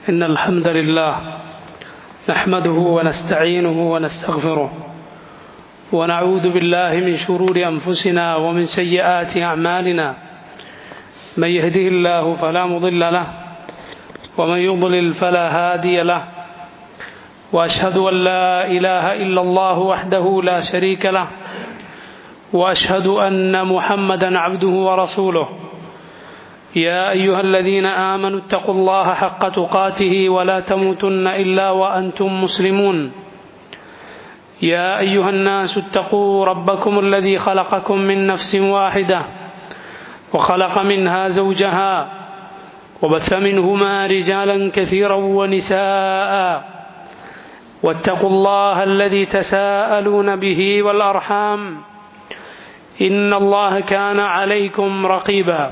إن الحمد لله نحمده ونستعينه ونستغفره ونعوذ بالله من شرور أنفسنا ومن سيئات أعمالنا من يهده الله فلا مضل له ومن يضلل فلا هادي له وأشهد أن لا إله إلا الله وحده لا شريك له وأشهد أن محمدا عبده ورسوله يا أيها الذين آمنوا اتقوا الله حق تقاته ولا تموتن إلا وأنتم مسلمون يا أيها الناس اتقوا ربكم الذي خلقكم من نفس واحدة وخلق منها زوجها وبث منهما رجالا كثيرا ونساء واتقوا الله الذي تساءلون به والأرحام إن الله كان عليكم رقيبا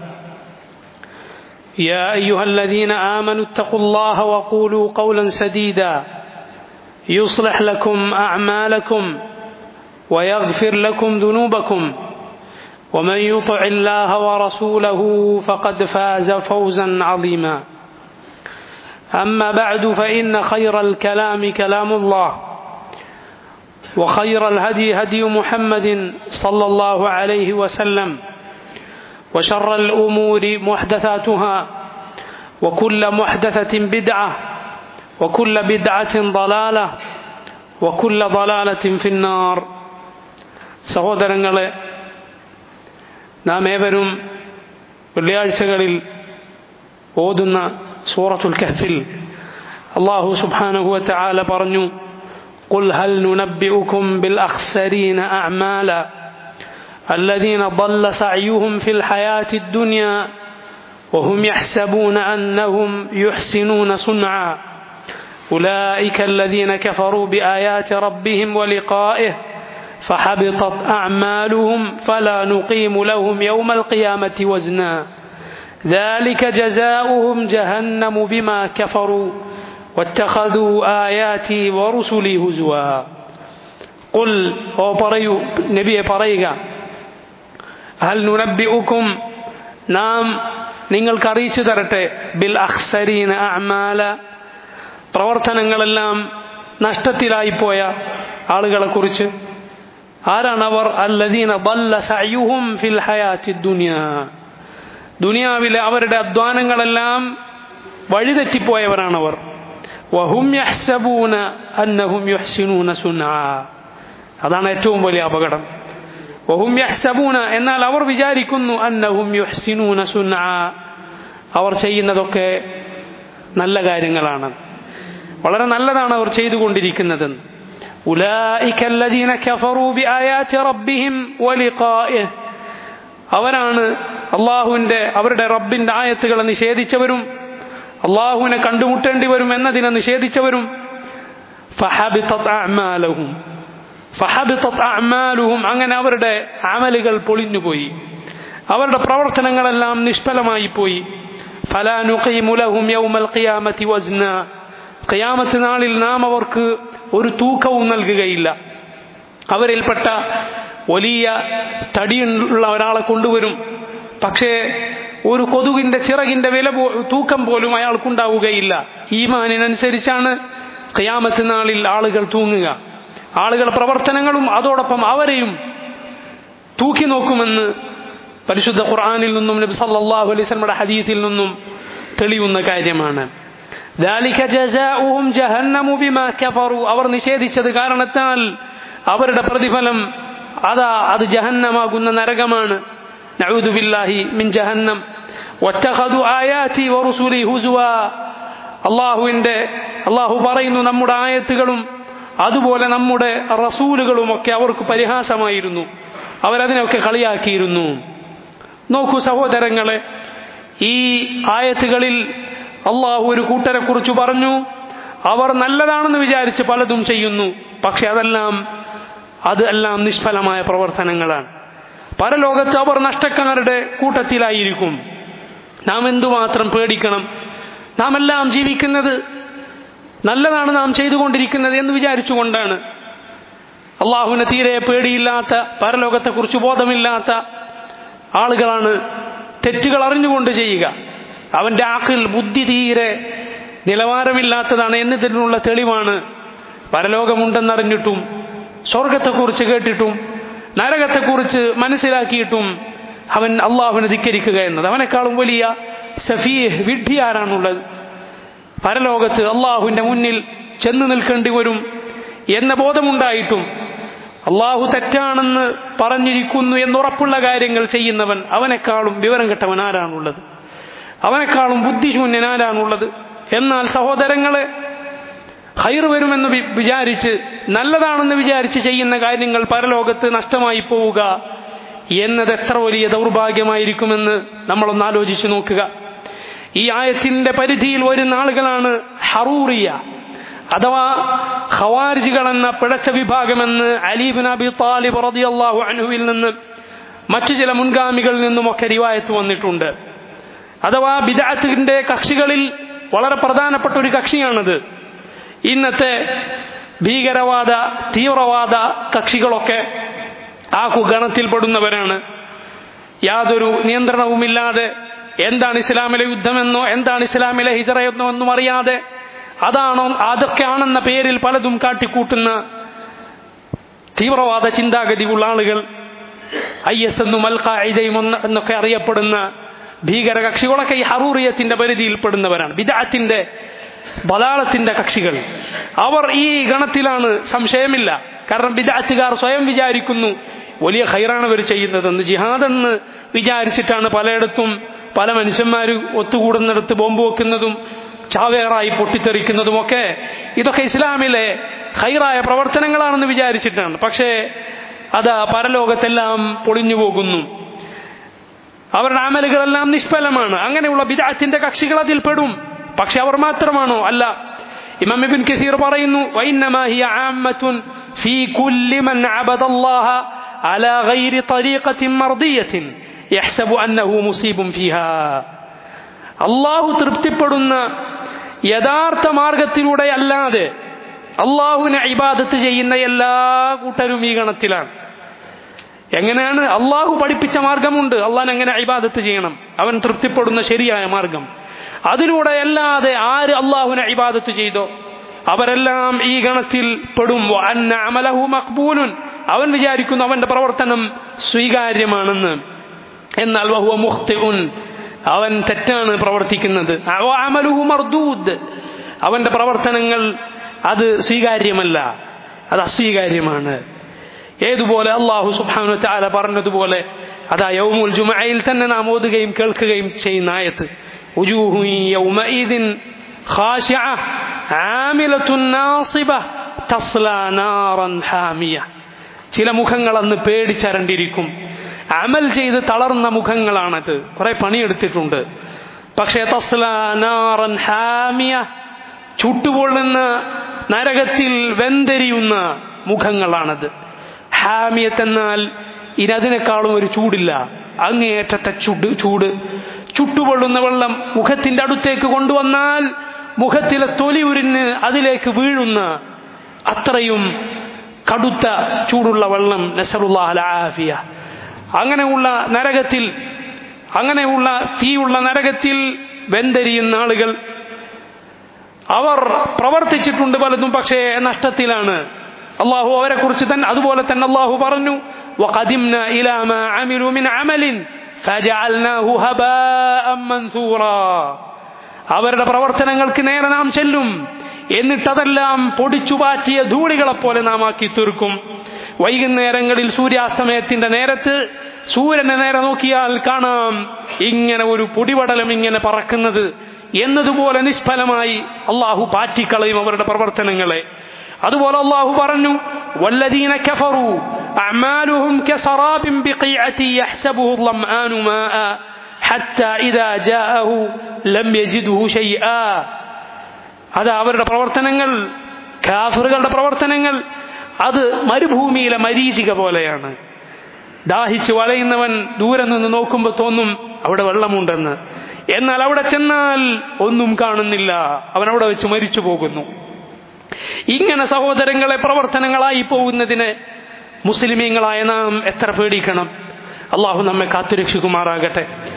يا أيها الذين آمنوا اتقوا الله وقولوا قولا سديدا يصلح لكم أعمالكم ويغفر لكم ذنوبكم ومن يطع الله ورسوله فقد فاز فوزا عظيما أما بعد فإن خير الكلام كلام الله وخير الهدي هدي محمد صلى الله عليه وسلم وشر الأمور محدثاتها وكل محدثة بدعة وكل بدعة ضلالة وكل ضلالة في النار സഹോദരങ്ങളെ നാം ഏവരും വെള്ളിയാഴ്ചകളിൽ ഓതുന്ന സൂറത്തുൽ കഹ്ഫിൽ അള്ളാഹു സുബ്ഹാനഹു വതആല പറഞ്ഞു قل هل ننبئكم بالأخسرين أعمالا الذين ضل سعيهم في الحياة الدنيا وهم يحسبون أنهم يحسنون صنعا أولئك الذين كفروا بآيات ربهم ولقائه فحبطت أعمالهم فلا نقيم لهم يوم القيامة وزنا ذلك جزاؤهم جهنم بما كفروا واتخذوا آياتي ورسلي هزوا قل أو بريو نبي بريغا هل ننبئكم നാം നിങ്ങൾക്ക് അറിയിച്ചു തരട്ടെ ബിൽ അഖ്സരീന അഅമാല പ്രവർത്തനങ്ങളെല്ലാം നഷ്ടത്തിലായിപ്പോയ ആളുകളെ കുറിച്ച് ആരാണ് അവർ അല്ലദീന ബല്ല സയുഹും ഫിൽ ഹയാത്തി ദുനിയ ദുനിയാവിലെ അവരുടെ അധ്വാനങ്ങളെല്ലാം വഴിതെറ്റിപ്പോയവരാണവർ വഹും യഹ്സബൂന അന്നഹും യുഹ്സിനൂന സുനാ അതാണ് ഏറ്റവും വലിയ അപകടം വഹും യഹ്സബൂന എന്നാൽ അവർ വിചാരിക്കുന്നു അന്നഹും യുഹ്സിനൂന സുനാ അവർ ചെയ്യുന്നതൊക്കെ നല്ല കാര്യങ്ങളാണ് വളരെ നല്ലതാണ് അവർ ചെയ്തുകൊണ്ടിരിക്കുന്നത് أولئك الذين كفروا بآيات ربهم ولقائه അവരാണ് അള്ളാഹുവിന്റെ അവരുടെ റബ്ബിന്റെ ആയത്തുകളെ നിഷേധിച്ചവരും അള്ളാഹുവിനെ കണ്ടുമുട്ടേണ്ടി വരും എന്നതിനെ നിഷേധിച്ചവരും അങ്ങനെ അവരുടെ അമലുകൾ പൊളിഞ്ഞുപോയി അവരുടെ പ്രവർത്തനങ്ങളെല്ലാം നിഷ്ഫലമായി പോയി ഖിയാമത്ത് നാളിൽ നാം അവർക്ക് ഒരു തൂക്കവും നൽകുകയില്ല അവരിൽപ്പെട്ട വലിയ തടിയുള്ള ഒരാളെ കൊണ്ടുവരും പക്ഷേ ഒരു കൊതുകിന്റെ ചിറകിന്റെ വില തൂക്കം പോലും അയാൾക്കുണ്ടാവുകയില്ല ഈമാനിനനുസരിച്ചാണ് ഖിയാമത്ത് നാളിൽ ആളുകൾ തൂങ്ങുക ആളുകൾ പ്രവർത്തനങ്ങളും അതോടൊപ്പം അവരെയും തൂക്കി നോക്കുമെന്ന് പരിശുദ്ധ ഖുർആാനിൽ നിന്നും നബി സല്ലല്ലാഹു അലൈഹി വസല്ലമയുടെ ഹദീസിൽ നിന്നും തെളിയുന്ന കാര്യമാണ് അവർ നിഷേധിച്ചത് കാരണത്താൽ അവരുടെ പ്രതിഫലം അതാ അത് ജഹന്നമാകുന്ന നരകമാണ് നഊദുബില്ലാഹി മിൻ ജഹന്നം ആയാതി വറുസുലി ഹുസുവ അള്ളാഹുവിന്റെ അള്ളാഹു പറയുന്നു നമ്മുടെ ആയത്തുകളും അതുപോലെ നമ്മുടെ റസൂലുകളും ഒക്കെ അവർക്ക് പരിഹാസമായിരുന്നു അവരതിനൊക്കെ കളിയാക്കിയിരുന്നു നോക്കൂ സഹോദരങ്ങളെ ഈ ആയത്തുകളിൽ അള്ളാഹു ഒരു കൂട്ടരെ കുറിച്ച് പറഞ്ഞു അവർ നല്ലതാണെന്ന് വിചാരിച്ച് പലതും ചെയ്യുന്നു പക്ഷെ അതെല്ലാം അതെല്ലാം നിഷ്ഫലമായ പ്രവർത്തനങ്ങളാണ് പരലോകത്ത് അവർ നഷ്ടക്കാരുടെ കൂട്ടത്തിലായിരിക്കും നാം എന്തുമാത്രം പേടിക്കണം നാം എല്ലാം ജീവിക്കുന്നത് നല്ലതാണ് നാം ചെയ്തുകൊണ്ടിരിക്കുന്നത് എന്ന് വിചാരിച്ചുകൊണ്ടാണ് അള്ളാഹുവിനെ തീരെ പേടിയില്ലാത്ത പരലോകത്തെക്കുറിച്ച് ബോധമില്ലാത്ത ആളുകളാണ് തെറ്റുകൾ അറിഞ്ഞുകൊണ്ട് ചെയ്യുക അവന്റെ ആക്കിൽ ബുദ്ധി തീരെ നിലവാരമില്ലാത്തതാണ് എന്നതിനുള്ള തെളിവാണ് പരലോകമുണ്ടെന്നറിഞ്ഞിട്ടും സ്വർഗത്തെക്കുറിച്ച് കേട്ടിട്ടും നരകത്തെക്കുറിച്ച് മനസ്സിലാക്കിയിട്ടും അവൻ അള്ളാഹുവിനെ ധിക്കരിക്കുക എന്നത് അവനേക്കാളും വലിയ സഫീഹ് വിഡ്ഢി ആരാണുള്ളത് പരലോകത്ത് അള്ളാഹുവിന്റെ മുന്നിൽ ചെന്ന് നിൽക്കേണ്ടി വരും എന്ന ബോധമുണ്ടായിട്ടും അള്ളാഹു തെറ്റാണെന്ന് പറഞ്ഞിരിക്കുന്നു എന്നുറപ്പുള്ള കാര്യങ്ങൾ ചെയ്യുന്നവൻ അവനേക്കാളും വിവരം കെട്ടവൻ ആരാണുള്ളത് അവനേക്കാളും ബുദ്ധിശൂന്യൻ ആരാണുള്ളത് എന്നാൽ സഹോദരങ്ങളെ ഹൈർ വരുമെന്ന് വിചാരിച്ച് നല്ലതാണെന്ന് വിചാരിച്ച് ചെയ്യുന്ന കാര്യങ്ങൾ പരലോകത്ത് നഷ്ടമായി പോവുക എന്നത് എത്ര വലിയ ദൗർഭാഗ്യമായിരിക്കുമെന്ന് നമ്മളൊന്ന് ആലോചിച്ചു നോക്കുക ഈ ആയത്തിന്റെ പരിധിയിൽ വരുന്ന ആളുകളാണ് ഹറൂറിയ അഥവാ ഖവാരിജികൾ എന്ന പിഴച്ച വിഭാഗമെന്ന് അലീബിൻ അബി താലിബ് റളിയല്ലാഹു അൻഹുവിൽ നിന്ന് മറ്റു ചില മുൻഗാമികളിൽ നിന്നുമൊക്കെ റിവായത്ത് വന്നിട്ടുണ്ട് അഥവാ ബിദാത്തിന്റെ കക്ഷികളിൽ വളരെ പ്രധാനപ്പെട്ട ഒരു കക്ഷിയാണത് ഇന്നത്തെ ഭീകരവാദ തീവ്രവാദ കക്ഷികളൊക്കെ ആ ഗണത്തിൽപ്പെടുന്നവരാണ് യാതൊരു നിയന്ത്രണവുമില്ലാതെ എന്താണ് ഇസ്ലാമിലെ യുദ്ധമെന്നോ എന്താണ് ഇസ്ലാമിലെ ഹിജറയെന്നോ ഒന്നും അറിയാതെ അതാണോ അതൊക്കെയാണെന്ന പേരിൽ പലതും കാട്ടിക്കൂട്ടുന്ന തീവ്രവാദ ചിന്താഗതിയുള്ള ആളുകൾ ഐ എസ് എന്നും അൽ ഖായിദയും എന്നൊക്കെ അറിയപ്പെടുന്ന ഭീകര കക്ഷികളൊക്കെ ഈ ഹറൂറിയത്തിന്റെ പരിധിയിൽപ്പെടുന്നവരാണ് ബിദാത്തിന്റെ ബലാളത്തിന്റെ കക്ഷികൾ അവർ ഈ ഗണത്തിലാണ് സംശയമില്ല കാരണം ബിദാറ്റുകാർ സ്വയം വിചാരിക്കുന്നു വലിയ ഹൈറാണ് ഇവർ ചെയ്യുന്നതെന്ന് ജിഹാദെന്ന് വിചാരിച്ചിട്ടാണ് പലയിടത്തും പല മനുഷ്യന്മാർ ഒത്തുകൂടുന്നിടത്ത് ബോംബ് വെക്കുന്നതും ചാവേറായി പൊട്ടിത്തെറിക്കുന്നതുമൊക്കെ ഇതൊക്കെ ഇസ്ലാമിലെ ഹൈറായ പ്രവർത്തനങ്ങളാണെന്ന് വിചാരിച്ചിട്ടാണ് പക്ഷേ അത് പരലോകത്തെല്ലാം പൊളിഞ്ഞു പോകുന്നു അവരുടെ അമലുകളെല്ലാം നിഷ്ഫലമാണ് അങ്ങനെയുള്ള ബിദാത്തിന്റെ കക്ഷികൾ അതിൽ പെടും പക്ഷെ അവർ മാത്രമാണോ അല്ല ഇമാം ഇബ്ൻ കസീർ പറയുന്നു വൈന്നമാ ഹിയ ആമ്മത്തുൻ ഫീ കുല്ലി മൻ അബദല്ലാഹ അലാ ഗൈരി തരീഖത്തിൻ മർദിയത്തിൻ യഹ്സബു അന്നഹു മുസീബുൻ ഫീഹാ അള്ളാഹു തൃപ്തിപ്പെടുന്ന യഥാർത്ഥ മാർഗത്തിലൂടെ അല്ലാതെ അള്ളാഹുവിനെ ഇബാദത്ത് ചെയ്യുന്ന എല്ലാ കൂട്ടരും ഈ ഗണത്തിലാണ് എങ്ങനെയാണ് അള്ളാഹു പഠിപ്പിച്ച മാർഗമുണ്ട് അള്ളാൻ എങ്ങനെ ഇബാദത്ത് ചെയ്യണം അവൻ തൃപ്തിപ്പെടുന്ന ശരിയായ മാർഗം അതിലൂടെ അല്ലാതെ ആര് അള്ളാഹുവിനെ ഇബാദത്ത് ചെയ്തോ അവരെല്ലാം ഈ ഗണത്തിൽ പെടും അന്ന അമലഹു മഖ്ബൂലുൻ അവൻ വിചാരിക്കുന്നു അവന്റെ പ്രവർത്തനം സ്വീകാര്യമാണെന്ന് എന്നാൽ വഹുവ മുഖ്തിഉൻ അവൻ തെറ്റാണ് പ്രവർത്തിക്കുന്നത് അമലുഹു മർദൂദ് അവന്റെ പ്രവർത്തനങ്ങൾ അത് സ്വീകാര്യമല്ല അത് അസ്വീകാര്യമാണ് ഏതുപോലെ അള്ളാഹു സുബ്ഹാനഹു തആല പറഞ്ഞതുപോലെ അതാ യൗമുൽ ജുമഅയിൽ തന്നെ നാം ഓതുകയും കേൾക്കുകയും ചെയ്യുന്ന ആയത്ത് وجوه يومئذ خاشعة عاملة ناصبة تصلى نارا حامية ചില മുഖങ്ങൾ അന്ന് പേടിച്ചരണ്ടിരിക്കും അമൽ ചെയ്ത് തളർന്ന മുഖങ്ങളാണത് കുറെ പണിയെടുത്തിട്ടുണ്ട് പക്ഷേ തസ്ല നാറൻ ഹാമിയ ചുട്ടുപൊള്ളുന്ന നരകത്തിൽ വെന്തെരിയുന്ന മുഖങ്ങളാണത് ഹാമിയത്ത് എന്നാൽ ഇനി അതിനേക്കാളും ഒരു ചൂടില്ല അങ്ങേയറ്റത്തെ ചുട് ചൂട് ചുട്ടുപൊള്ളുന്ന വെള്ളം മുഖത്തിന്റെ അടുത്തേക്ക് കൊണ്ടുവന്നാൽ മുഖത്തിലെ തൊലി ഉരിഞ്ഞ് അതിലേക്ക് വീഴുന്ന അത്രയും കടുത്ത ചൂടുള്ള വെള്ളം നസറുല്ലാഹിയ അങ്ങനെയുള്ള നരകത്തിൽ അങ്ങനെയുള്ള തീയുള്ള നരകത്തിൽ വെന്തരിയുന്ന ആളുകൾ അവർ പ്രവർത്തിച്ചിട്ടുണ്ട് പലതും പക്ഷേ നഷ്ടത്തിലാണ് അള്ളാഹു അവരെ കുറിച്ച് തന്നെ അതുപോലെ തന്നെ അള്ളാഹു പറഞ്ഞു وقدمنا إلى ما عملوا من عمل فجعلناه هباء منثورا അവരുടെ പ്രവർത്തനങ്ങൾക്ക് നേരെ നാം ചെല്ലും എന്നിട്ടതെല്ലാം പൊടിച്ചു പാറ്റിയ ധൂളികളെ പോലെ നാം ആക്കി തീർക്കും വൈകുന്നേരങ്ങളിൽ സൂര്യാസ്തമയത്തിന്റെ നേരത്ത് സൂര്യനെ നേരെ നോക്കിയാൽ കാണാം ഇങ്ങനെ ഒരു പൊടിപടലം ഇങ്ങനെ പറക്കുന്നത് എന്നതുപോലെ നിഷ്ഫലമായി അള്ളാഹു പാറ്റിക്കളയും അവരുടെ പ്രവർത്തനങ്ങളെ അതുപോലെ അള്ളാഹു പറഞ്ഞു والذين كفروا أعمالهم كسراب بقيعة يحسبه الظمآن ماء حتى إذا جاءه لم يجده شيئا അത് അവരുടെ പ്രവർത്തനങ്ങൾ കാഫറുകളുടെ പ്രവർത്തനങ്ങൾ അത് മരുഭൂമിയിലെ മരീചിക പോലെയാണ് ദാഹിച്ച് വലയുന്നവൻ ദൂരെ നിന്ന് നോക്കുമ്പോൾ തോന്നും അവിടെ വെള്ളമുണ്ടെന്ന് എന്നാൽ അവിടെ ചെന്നാൽ ഒന്നും കാണുന്നില്ല അവൻ അവിടെ വെച്ച് മരിച്ചു പോകുന്നു ഇങ്ങനെ സഹോദരങ്ങളെ പ്രവർത്തനങ്ങളായി പോകുന്നതിന് മുസ്ലിമീങ്ങളായ നാം എത്ര പേടിക്കണം അള്ളാഹു നമ്മെ കാത്തുരക്ഷിക്കുമാറാകട്ടെ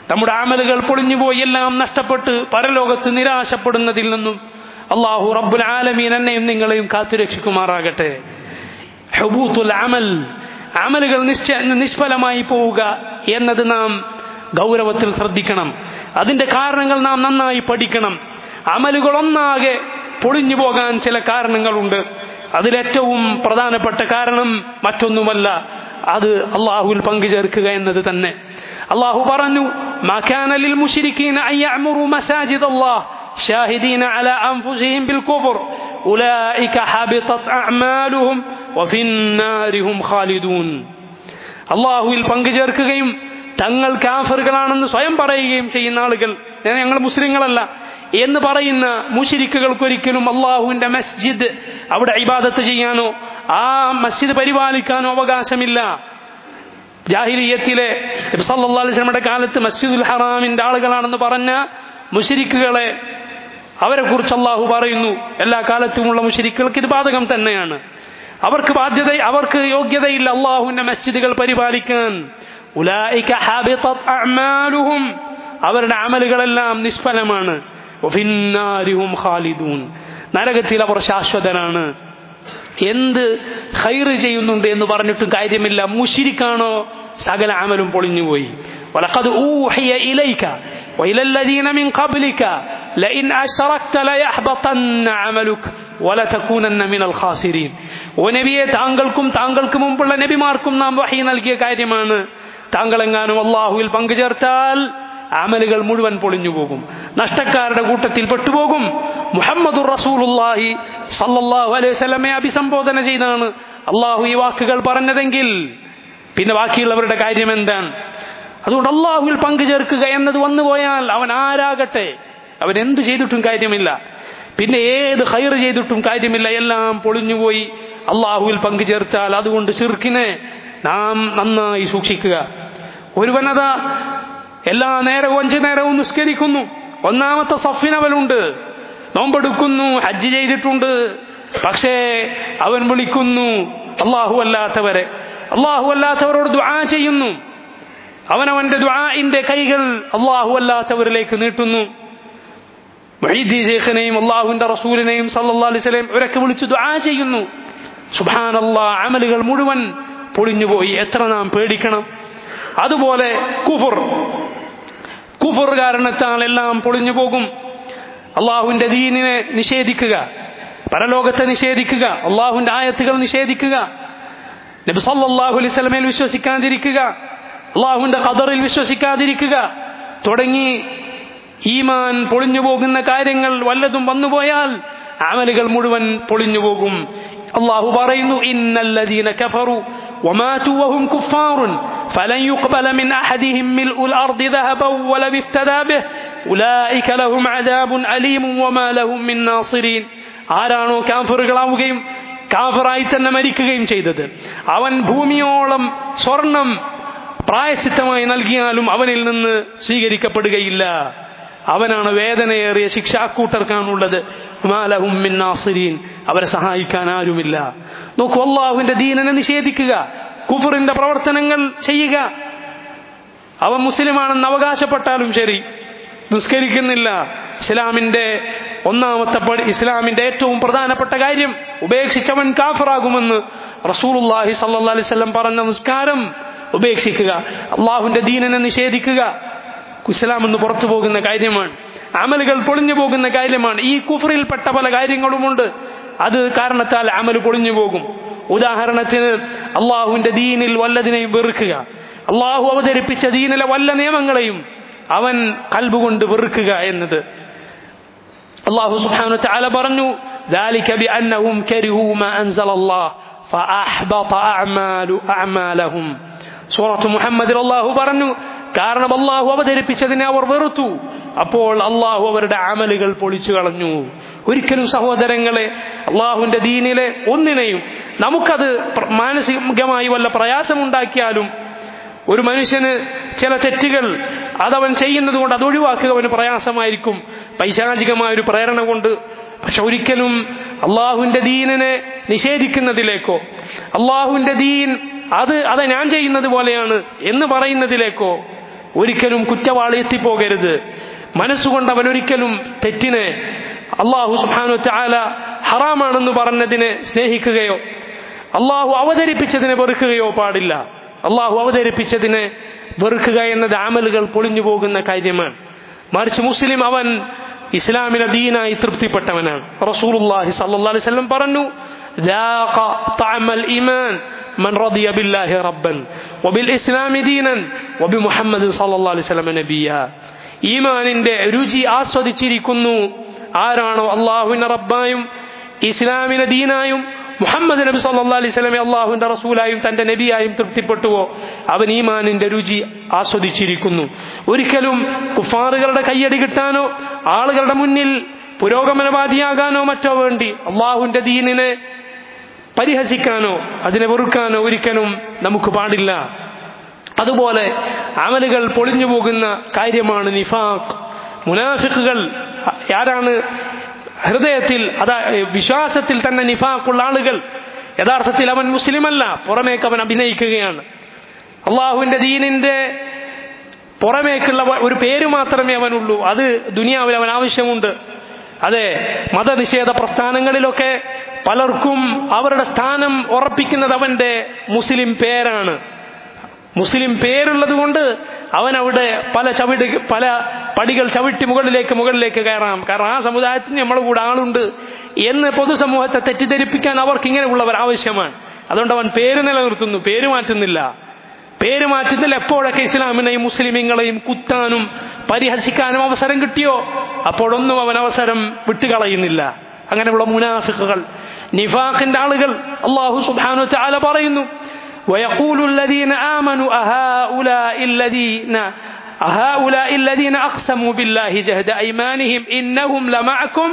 നമ്മുടെ അമലുകൾ പൊളിഞ്ഞുപോയി എല്ലാം നഷ്ടപ്പെട്ട് പരലോകത്ത് നിരാശപ്പെടുന്നതിൽ നിന്നും അള്ളാഹു റബ്ബുൽ ആലമീൻ എന്നെയും നിങ്ങളെയും കാത്തുരക്ഷിക്കുമാറാകട്ടെ ഹബൂത്തുൽ അമൽ അമലുകൾ നിശ്ച നിഷ്ഫലമായി പോവുക എന്നത് നാം ഗൗരവത്തിൽ ശ്രദ്ധിക്കണം അതിന്റെ കാരണങ്ങൾ നാം നന്നായി പഠിക്കണം അമലുകൾ ഒന്നാകെ പൊളിഞ്ഞു പോകാൻ ചില കാരണങ്ങളുണ്ട് അതിലേറ്റവും പ്രധാനപ്പെട്ട കാരണം മറ്റൊന്നുമല്ല അത് അള്ളാഹുവിൽ പങ്കുചേർക്കുക എന്നത് തന്നെ അള്ളാഹു പറഞ്ഞു മക്കാനലിൽ മുഷിരിക്കീന അയ്യഅ്മുറു മസാജിദ് അല്ലാഹ് شاهدين على أنفسهم بالكفر أولئك حبطت أعمالهم وفي النار هم خالدون അള്ളാഹുവിൽ പങ്കുചേർക്കുകയും തങ്ങൾ കാഫറുകളാണെന്ന് സ്വയം പറയുകയും ചെയ്യുന്ന ആളുകൾ ഞങ്ങൾ മുസ്ലിങ്ങളല്ല എന്ന് പറയുന്ന മുഷിരിക്കുകൾക്കൊരിക്കലും അള്ളാഹുവിന്റെ മസ്ജിദ് അവിടെ ഇബാദത്ത് ചെയ്യാനോ ആ മസ്ജിദ് പരിപാലിക്കാനോ അവകാശമില്ല ജാഹിലിയത്തിലെ സല്ലാസ്ലമയുടെ കാലത്ത് മസ്ജിദുൽ ഹറാമിന്റെ ആളുകളാണെന്ന് പറഞ്ഞ മുഷിരിക്കുകളെ അവരെ കുറിച്ച് അള്ളാഹു പറയുന്നു എല്ലാ കാലത്തുമുള്ള മുഷിരിക്കുകൾക്ക് ഇത് ബാധകം തന്നെയാണ് അവർക്ക് ബാധ്യത അവർക്ക് യോഗ്യതയില്ല അള്ളാഹുവിന്റെ മസ്ജിദുകൾ പരിപാലിക്കാൻ ഉലായിക ഹാബിതത് അഅ്മാലുഹും അവരുടെ അമലുകളെല്ലാം നിഷ്ഫലമാണ് വഫിന്നാരിഹും ഖാലിദൂൻ നരകത്തിൽ അവർ ശാശ്വതനാണ് എന്ത് ഹൈറ് ചെയ്യുന്നുണ്ട് എന്ന് പറഞ്ഞിട്ടും കാര്യമില്ല മുഷിരിക്കാണോ സകല അമലും പൊളിഞ്ഞുപോയി ولقد أوحي إليك وإلى الذين من قبلك لئن أشركت ليحبطن عملك ولتكونن من الخاسرين ونبيه താങ്കൾക്കും താങ്കൾക്ക് മുമ്പുള്ള നബിമാർക്കും നാം വഹി നൽകിയ കാര്യമാണ് താങ്കളെങ്ങാനും അള്ളാഹുവിൽ പങ്കുചേർത്താൽ അമലുകൾ മുഴുവൻ പൊളിഞ്ഞു പോകും നഷ്ടക്കാരുടെ കൂട്ടത്തിൽ പെട്ടുപോകും മുഹമ്മദ് റസൂലുല്ലാഹി സല്ലല്ലാഹു അലൈഹി വസല്ലമയെ അഭിസംബോധന ചെയ്താണ് അള്ളാഹു ഈ വാക്കുകൾ പറഞ്ഞതെങ്കിൽ പിന്നെ ബാക്കിയുള്ളവരുടെ കാര്യം എന്താണ് അതുകൊണ്ട് അള്ളാഹുവിൽ പങ്കുചേർക്കുക എന്നത് വന്നുപോയാൽ അവൻ ആരാകട്ടെ അവൻ എന്തു ചെയ്തിട്ടും കാര്യമില്ല പിന്നെ ഏത് ഹൈർ ചെയ്തിട്ടും കാര്യമില്ല എല്ലാം പൊളിഞ്ഞുപോയി അള്ളാഹുവിൽ പങ്കുചേർച്ചാൽ അതുകൊണ്ട് ചെറുക്കിനെ നാം നന്നായി സൂക്ഷിക്കുക ഒരുവനതാ എല്ലാ നേരവും അഞ്ചു നേരവും നിസ്കരിക്കുന്നു ഒന്നാമത്തെ സഫിനവലുണ്ട് നോമ്പെടുക്കുന്നു ഹജ്ജ് ചെയ്തിട്ടുണ്ട് പക്ഷേ അവൻ വിളിക്കുന്നു അള്ളാഹു അല്ലാത്തവരെ അള്ളാഹു അല്ലാത്തവരോട് ദുആ ചെയ്യുന്നു അവനവന്റെ ദുആഇന്റെ കൈകൾ അള്ളാഹു അല്ലാത്തവരിലേക്ക് നീട്ടുന്നു മഹീദി ശേഖനെയും അള്ളാഹുവിന്റെ റസൂലിനെയും സല്ലല്ലാഹു അലൈഹി വസല്ലം ഇവരൊക്കെ വിളിച്ച് ദുആ ചെയ്യുന്നു സുബ്ഹാനല്ലാ അമലുകൾ മുഴുവൻ പൊളിഞ്ഞുപോയി എത്ര നാം പേടിക്കണം അതുപോലെ കുഫുർ കുഫുർ കാരണത്താൽ എല്ലാം പൊളിഞ്ഞു പോകും അള്ളാഹുവിന്റെ ദീനിനെ നിഷേധിക്കുക പരലോകത്തെ നിഷേധിക്കുക അള്ളാഹുവിന്റെ ആയത്തുകൾ നിഷേധിക്കുക നബി സല്ലല്ലാഹു അലൈഹി വസല്ലമയിൽ വിശ്വസിക്കാതിരിക്കുക അള്ളാഹുവിന്റെ ഖദറിൽ വിശ്വസിക്കാതിരിക്കുക തുടങ്ങി ഈമാൻ പൊളിഞ്ഞു പോകുന്ന കാര്യങ്ങൾ വല്ലതും വന്നുപോയാൽ അമലുകൾ മുഴുവൻ പൊളിഞ്ഞു പോകും അള്ളാഹു പറയുന്നു ഇന്നല്ലദീന കഫറു وماتوا وهم كفار فلن يقبل من أحدهم ملء الأرض ذهبا ولو افتدى به أولئك لهم عذاب أليم وما لهم من ناصرين ആരാണോ കാഫറുകളാവുകയും കാഫറായി തന്നെ മരിക്കുകയും ചെയ്തത് അവൻ ഭൂമിയോളം സ്വർണം പ്രായശിത്തമായി നൽകിയാലും അവനിൽ നിന്ന് സ്വീകരിക്കപ്പെടുകയില്ല അവനാണ് വേദനയേറിയ ശിക്ഷ അക്കൂട്ടർക്കാണുള്ളത് മാലഹും മിന്നാസിരീൻ അവരെ സഹായിക്കാൻ ആരുമില്ല നോക്കൂ അള്ളാഹുവിന്റെ ദീനനെ നിഷേധിക്കുക കുഫറിന്റെ പ്രവർത്തനങ്ങൾ ചെയ്യുക അവൻ മുസ്ലിമാണെന്ന് അവകാശപ്പെട്ടാലും ശരി നിസ്കരിക്കുന്നില്ല ഇസ്ലാമിന്റെ ഒന്നാമത്തെ പടി ഇസ്ലാമിന്റെ ഏറ്റവും പ്രധാനപ്പെട്ട കാര്യം ഉപേക്ഷിച്ചവൻ കാഫറാകുമെന്ന് റസൂലുല്ലാഹി സല്ലാ അലൈവല്ലം പറഞ്ഞ നിസ്കാരം ഉപേക്ഷിക്കുക അള്ളാഹുവിന്റെ ദീനനെ നിഷേധിക്കുക ഇസ്ലാം എന്ന് പുറത്തു പോകുന്ന കാര്യമാണ് അമലുകൾ പൊളിഞ്ഞു പോകുന്ന കാര്യമാണ് ഈ കുഫറിൽപ്പെട്ട പല കാര്യങ്ങളുമുണ്ട് അത് കാരണത്താൽ അമൽ പൊളിഞ്ഞു പോകും ഉദാഹരണത്തിന് അള്ളാഹുവിന്റെ ദീനിൽ വല്ലതിനെയും വെറുക്കുക അള്ളാഹു അവതരിപ്പിച്ച ദീനിലെ വല്ല നിയമങ്ങളെയും അവൻ കൽബുകൊണ്ട് വെറുക്കുക എന്നത് അള്ളാഹു സുബ്ഹാനഹു തആല പറഞ്ഞു ذلك بأنهم كرهوا ما أنزل الله فأحبط أعمال أعمالهم സൂറത്ത് മുഹമ്മദിൽ അള്ളാഹു പറഞ്ഞു കാരണം അള്ളാഹു അവതരിപ്പിച്ചതിനെ അവർ വെറുത്തു അപ്പോൾ അള്ളാഹു അവരുടെ അമലുകൾ പൊളിച്ചു കളഞ്ഞു ഒരിക്കലും സഹോദരങ്ങളെ അള്ളാഹുവിന്റെ ദീനിലെ ഒന്നിനെയും നമുക്കത് മാനസികമായി വല്ല പ്രയാസമുണ്ടാക്കിയാലും ഒരു മനുഷ്യന് ചില തെറ്റുകൾ അതവൻ ചെയ്യുന്നത് കൊണ്ട് അത് ഒഴിവാക്കുക അവന് പ്രയാസമായിരിക്കും പൈശാചികമായ ഒരു പ്രേരണ കൊണ്ട് പക്ഷെ ഒരിക്കലും അള്ളാഹുവിന്റെ ദീനിനെ നിഷേധിക്കുന്നതിലേക്കോ അള്ളാഹുവിന്റെ ദീൻ അത് അത് ഞാൻ ചെയ്യുന്നത് പോലെയാണ് എന്ന് പറയുന്നതിലേക്കോ ഒരിക്കലും കുറ്റവാളി എത്തിപ്പോകരുത് മനസ്സുകൊണ്ട് അവൻ ഒരിക്കലും തെറ്റിനെ അള്ളാഹു സുബാനു ചാല ഹറാമാണെന്ന് പറഞ്ഞതിനെ സ്നേഹിക്കുകയോ അള്ളാഹു അവതരിപ്പിച്ചതിനെ വെറുക്കുകയോ പാടില്ല അള്ളാഹു അവതരിപ്പിച്ചതിനെ വെറുക്കുക എന്നത് അമലുകൾ പൊളിഞ്ഞു പോകുന്ന കാര്യമാണ് മറിച്ച് മുസ്ലിം അവൻ ഇസ്ലാമിനെ ദീനായി തൃപ്തിപ്പെട്ടവനാണ് റസൂലുള്ളാഹി സല്ലല്ലാഹു അലൈഹി വസല്ലം പറഞ്ഞു ذاق طعم الإيمان من رضي بالله ربا وبالإسلام دينا وبمحمد صلى الله عليه وسلم نبيا ഈമാനിന്റെ രുചി ആസ്വദിച്ചിരിക്കുന്നു ആരാണോ അള്ളാഹുവിന്റെ റബ്ബായും ഇസ്ലാമിനെ ദീനായും മുഹമ്മദ് നബി സല്ലാ അലൈഹി സ്വലമെ അള്ളാഹുവിന്റെ റസൂലായും തന്റെ നബിയായും തൃപ്തിപ്പെട്ടുവോ അവൻ ഈമാനിന്റെ രുചി ആസ്വദിച്ചിരിക്കുന്നു ഒരിക്കലും കുഫാറുകളുടെ കയ്യടി കിട്ടാനോ ആളുകളുടെ മുന്നിൽ പുരോഗമനവാദിയാകാനോ മറ്റോ വേണ്ടി അള്ളാഹുവിന്റെ ദീനിനെ പരിഹസിക്കാനോ അതിനെ വെറുക്കാനോ ഒരിക്കലും നമുക്ക് പാടില്ല അതുപോലെ അമലുകൾ പൊളിഞ്ഞു പോകുന്ന കാര്യമാണ് നിഫാഖ് മുനാഫിഖുകൾ ആരാണ് ഹൃദയത്തിൽ അതാ വിശ്വാസത്തിൽ തന്നെ നിഫാഖുള്ള ആളുകൾ യഥാർത്ഥത്തിൽ അവൻ മുസ്ലിമല്ല പുറമേക്ക് അവൻ അഭിനയിക്കുകയാണ് അള്ളാഹുവിന്റെ ദീനിന്റെ പുറമേക്കുള്ള ഒരു പേര് മാത്രമേ അവനുള്ളൂ അത് ദുനിയാവിൽ അവൻ ആവശ്യമുണ്ട് അതെ മതനിഷേധ പ്രസ്ഥാനങ്ങളിലൊക്കെ പലർക്കും അവരുടെ സ്ഥാനം ഉറപ്പിക്കുന്നത് അവന്റെ മുസ്ലിം പേരാണ് മുസ്ലിം പേരുള്ളത് കൊണ്ട് അവൻ അവിടെ പല ചവിട് പല പടികൾ ചവിട്ടി മുകളിലേക്ക് മുകളിലേക്ക് കയറാം കാരണം ആ സമുദായത്തിന് നമ്മുടെ കൂടെ ആളുണ്ട് എന്ന് പൊതുസമൂഹത്തെ തെറ്റിദ്ധരിപ്പിക്കാൻ അവർക്ക് ഇങ്ങനെയുള്ളവർ ആവശ്യമാണ് അതുകൊണ്ട് അവൻ പേര് നിലനിർത്തുന്നു പേര് മാറ്റുന്നില്ല പേര് മാറ്റുന്നില്ല എപ്പോഴൊക്കെ ഇസ്ലാമിനെയും മുസ്ലിമീങ്ങളെയും കുത്താനും പരിഹസിക്കാനും അവസരം കിട്ടിയോ അപ്പോഴൊന്നും അവൻ അവസരം വിട്ടുകളയുന്നില്ല അങ്ങനെയുള്ള മുനാഫിക്കുകൾ നിഫാഖിന്റെ ആളുകൾ അള്ളാഹു സുബാനു ചാല പറയുന്നു ويقول الذين آمنوا أهؤلاء الذين أهؤلاء الذين أقسموا بالله جهد أيمانهم إنهم لمعكم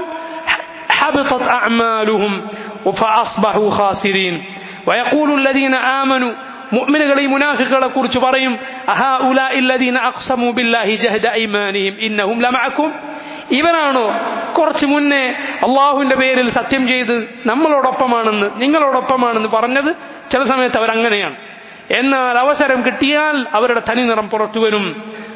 حبطت أعمالهم فأصبحوا خاسرين ويقول الذين آمنوا മുഅ്മിനുകളെ മുനാഫിക്കുകളെ കുറിച്ച് പറയും അഹാഉലീന അഖ്സമു ബില്ലാഹി ജഹദ ഐമാനിഹിം ഇന്നഹും ലമഅക്കും ഇവരാണോ കുറച്ച് മുന്നേ അള്ളാഹുവിന്റെ പേരിൽ സത്യം ചെയ്ത് നമ്മളോടൊപ്പമാണെന്ന് നിങ്ങളോടൊപ്പമാണെന്ന് പറഞ്ഞത് ചില സമയത്ത് അവരങ്ങനെയാണ് എന്നാൽ അവസരം കിട്ടിയാൽ അവരുടെ തനി നിറം പുറത്തു വരും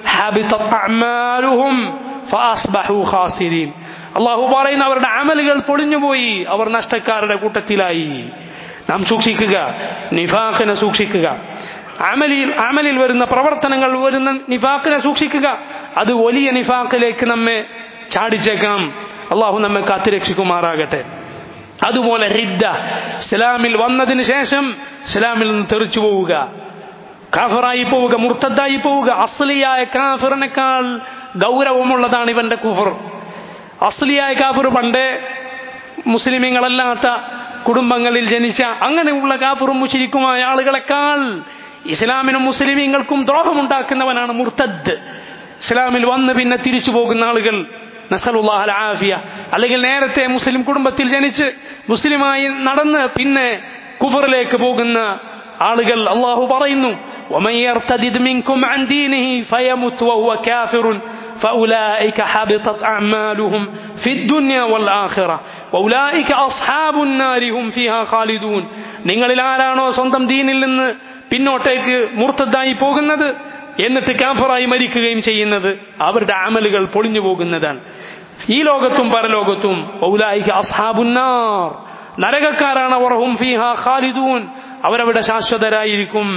അള്ളാഹു പറയുന്ന അവരുടെ അമലുകൾ പൊളിഞ്ഞുപോയി അവർ നഷ്ടക്കാരുടെ കൂട്ടത്തിലായി നാം സൂക്ഷിക്കുക നിഫാഖിനെ സൂക്ഷിക്കുക അമലിൽ അമലിൽ വരുന്ന പ്രവർത്തനങ്ങൾ വരുന്ന നിഫാഖിനെ സൂക്ഷിക്കുക അത് വലിയ നിഫാഖിലേക്ക് നമ്മെ ചാടിച്ചേക്കാം അള്ളാഹു നമ്മെ കാത്തുരക്ഷിക്കുമാറാകട്ടെ അതുപോലെ റിദ്ദ ഇസ്ലാമിൽ വന്നതിന് ശേഷം ഇസ്ലാമിൽ നിന്ന് തെറിച്ചു പോവുക കാഫറായി പോവുക മുർത്തദ്ദായി പോവുക അസ്ലിയായ കാഫിറിനേക്കാൾ ഗൗരവമുള്ളതാണ് ഇവന്റെ കുഫർ അസ്ലിയായ കാഫിർ പണ്ടേ മുസ്ലിമീങ്ങളല്ലാത്ത കുടുംബങ്ങളിൽ ജനിച്ച അങ്ങനെയുള്ള കാഫറും മുഷിരിക്കുമായ ആളുകളെക്കാൾ ഇസ്ലാമിനും മുസ്ലിമീങ്ങൾക്കും ദ്രോഹമുണ്ടാക്കുന്നവനാണ് മുർത്തദ് ഇസ്ലാമിൽ വന്ന് പിന്നെ തിരിച്ചു പോകുന്ന ആളുകൾ നസലുല്ലാഹൽ ആഫിയ അല്ലെങ്കിൽ നേരത്തെ മുസ്ലിം കുടുംബത്തിൽ ജനിച്ച് മുസ്ലിമായി നടന്ന് പിന്നെ കുഫറിലേക്ക് പോകുന്ന ആളുകൾ അള്ളാഹു പറയുന്നു ومن يرتد منكم عن دينه فيمت وهو كافر فأولئك حبطت أعمالهم في الدنيا والآخرة وأولئك أصحاب النار هم فيها خالدون നിങ്ങളിൽ ആരാണോ സ്വന്തം ദീനിൽ നിന്ന് പിന്നോട്ടേക്ക് മുർത്തദ്ദായി പോകുന്നത് എന്നിട്ട് കാഫറായി മരിക്കുകയും ചെയ്യുന്നത് അവരുടെ അമലുകൾ പൊളിഞ്ഞു പോകുന്നതാണ് ഈ ലോകത്തും പരലോകത്തും ഔലായിക അസ്ഹാബുന്നാർ നരകക്കാരാണ് അവർ ഹും ഫീഹ ഖാലിദൂൻ അവരവിടെ ശാശ്വതരായിരിക്കും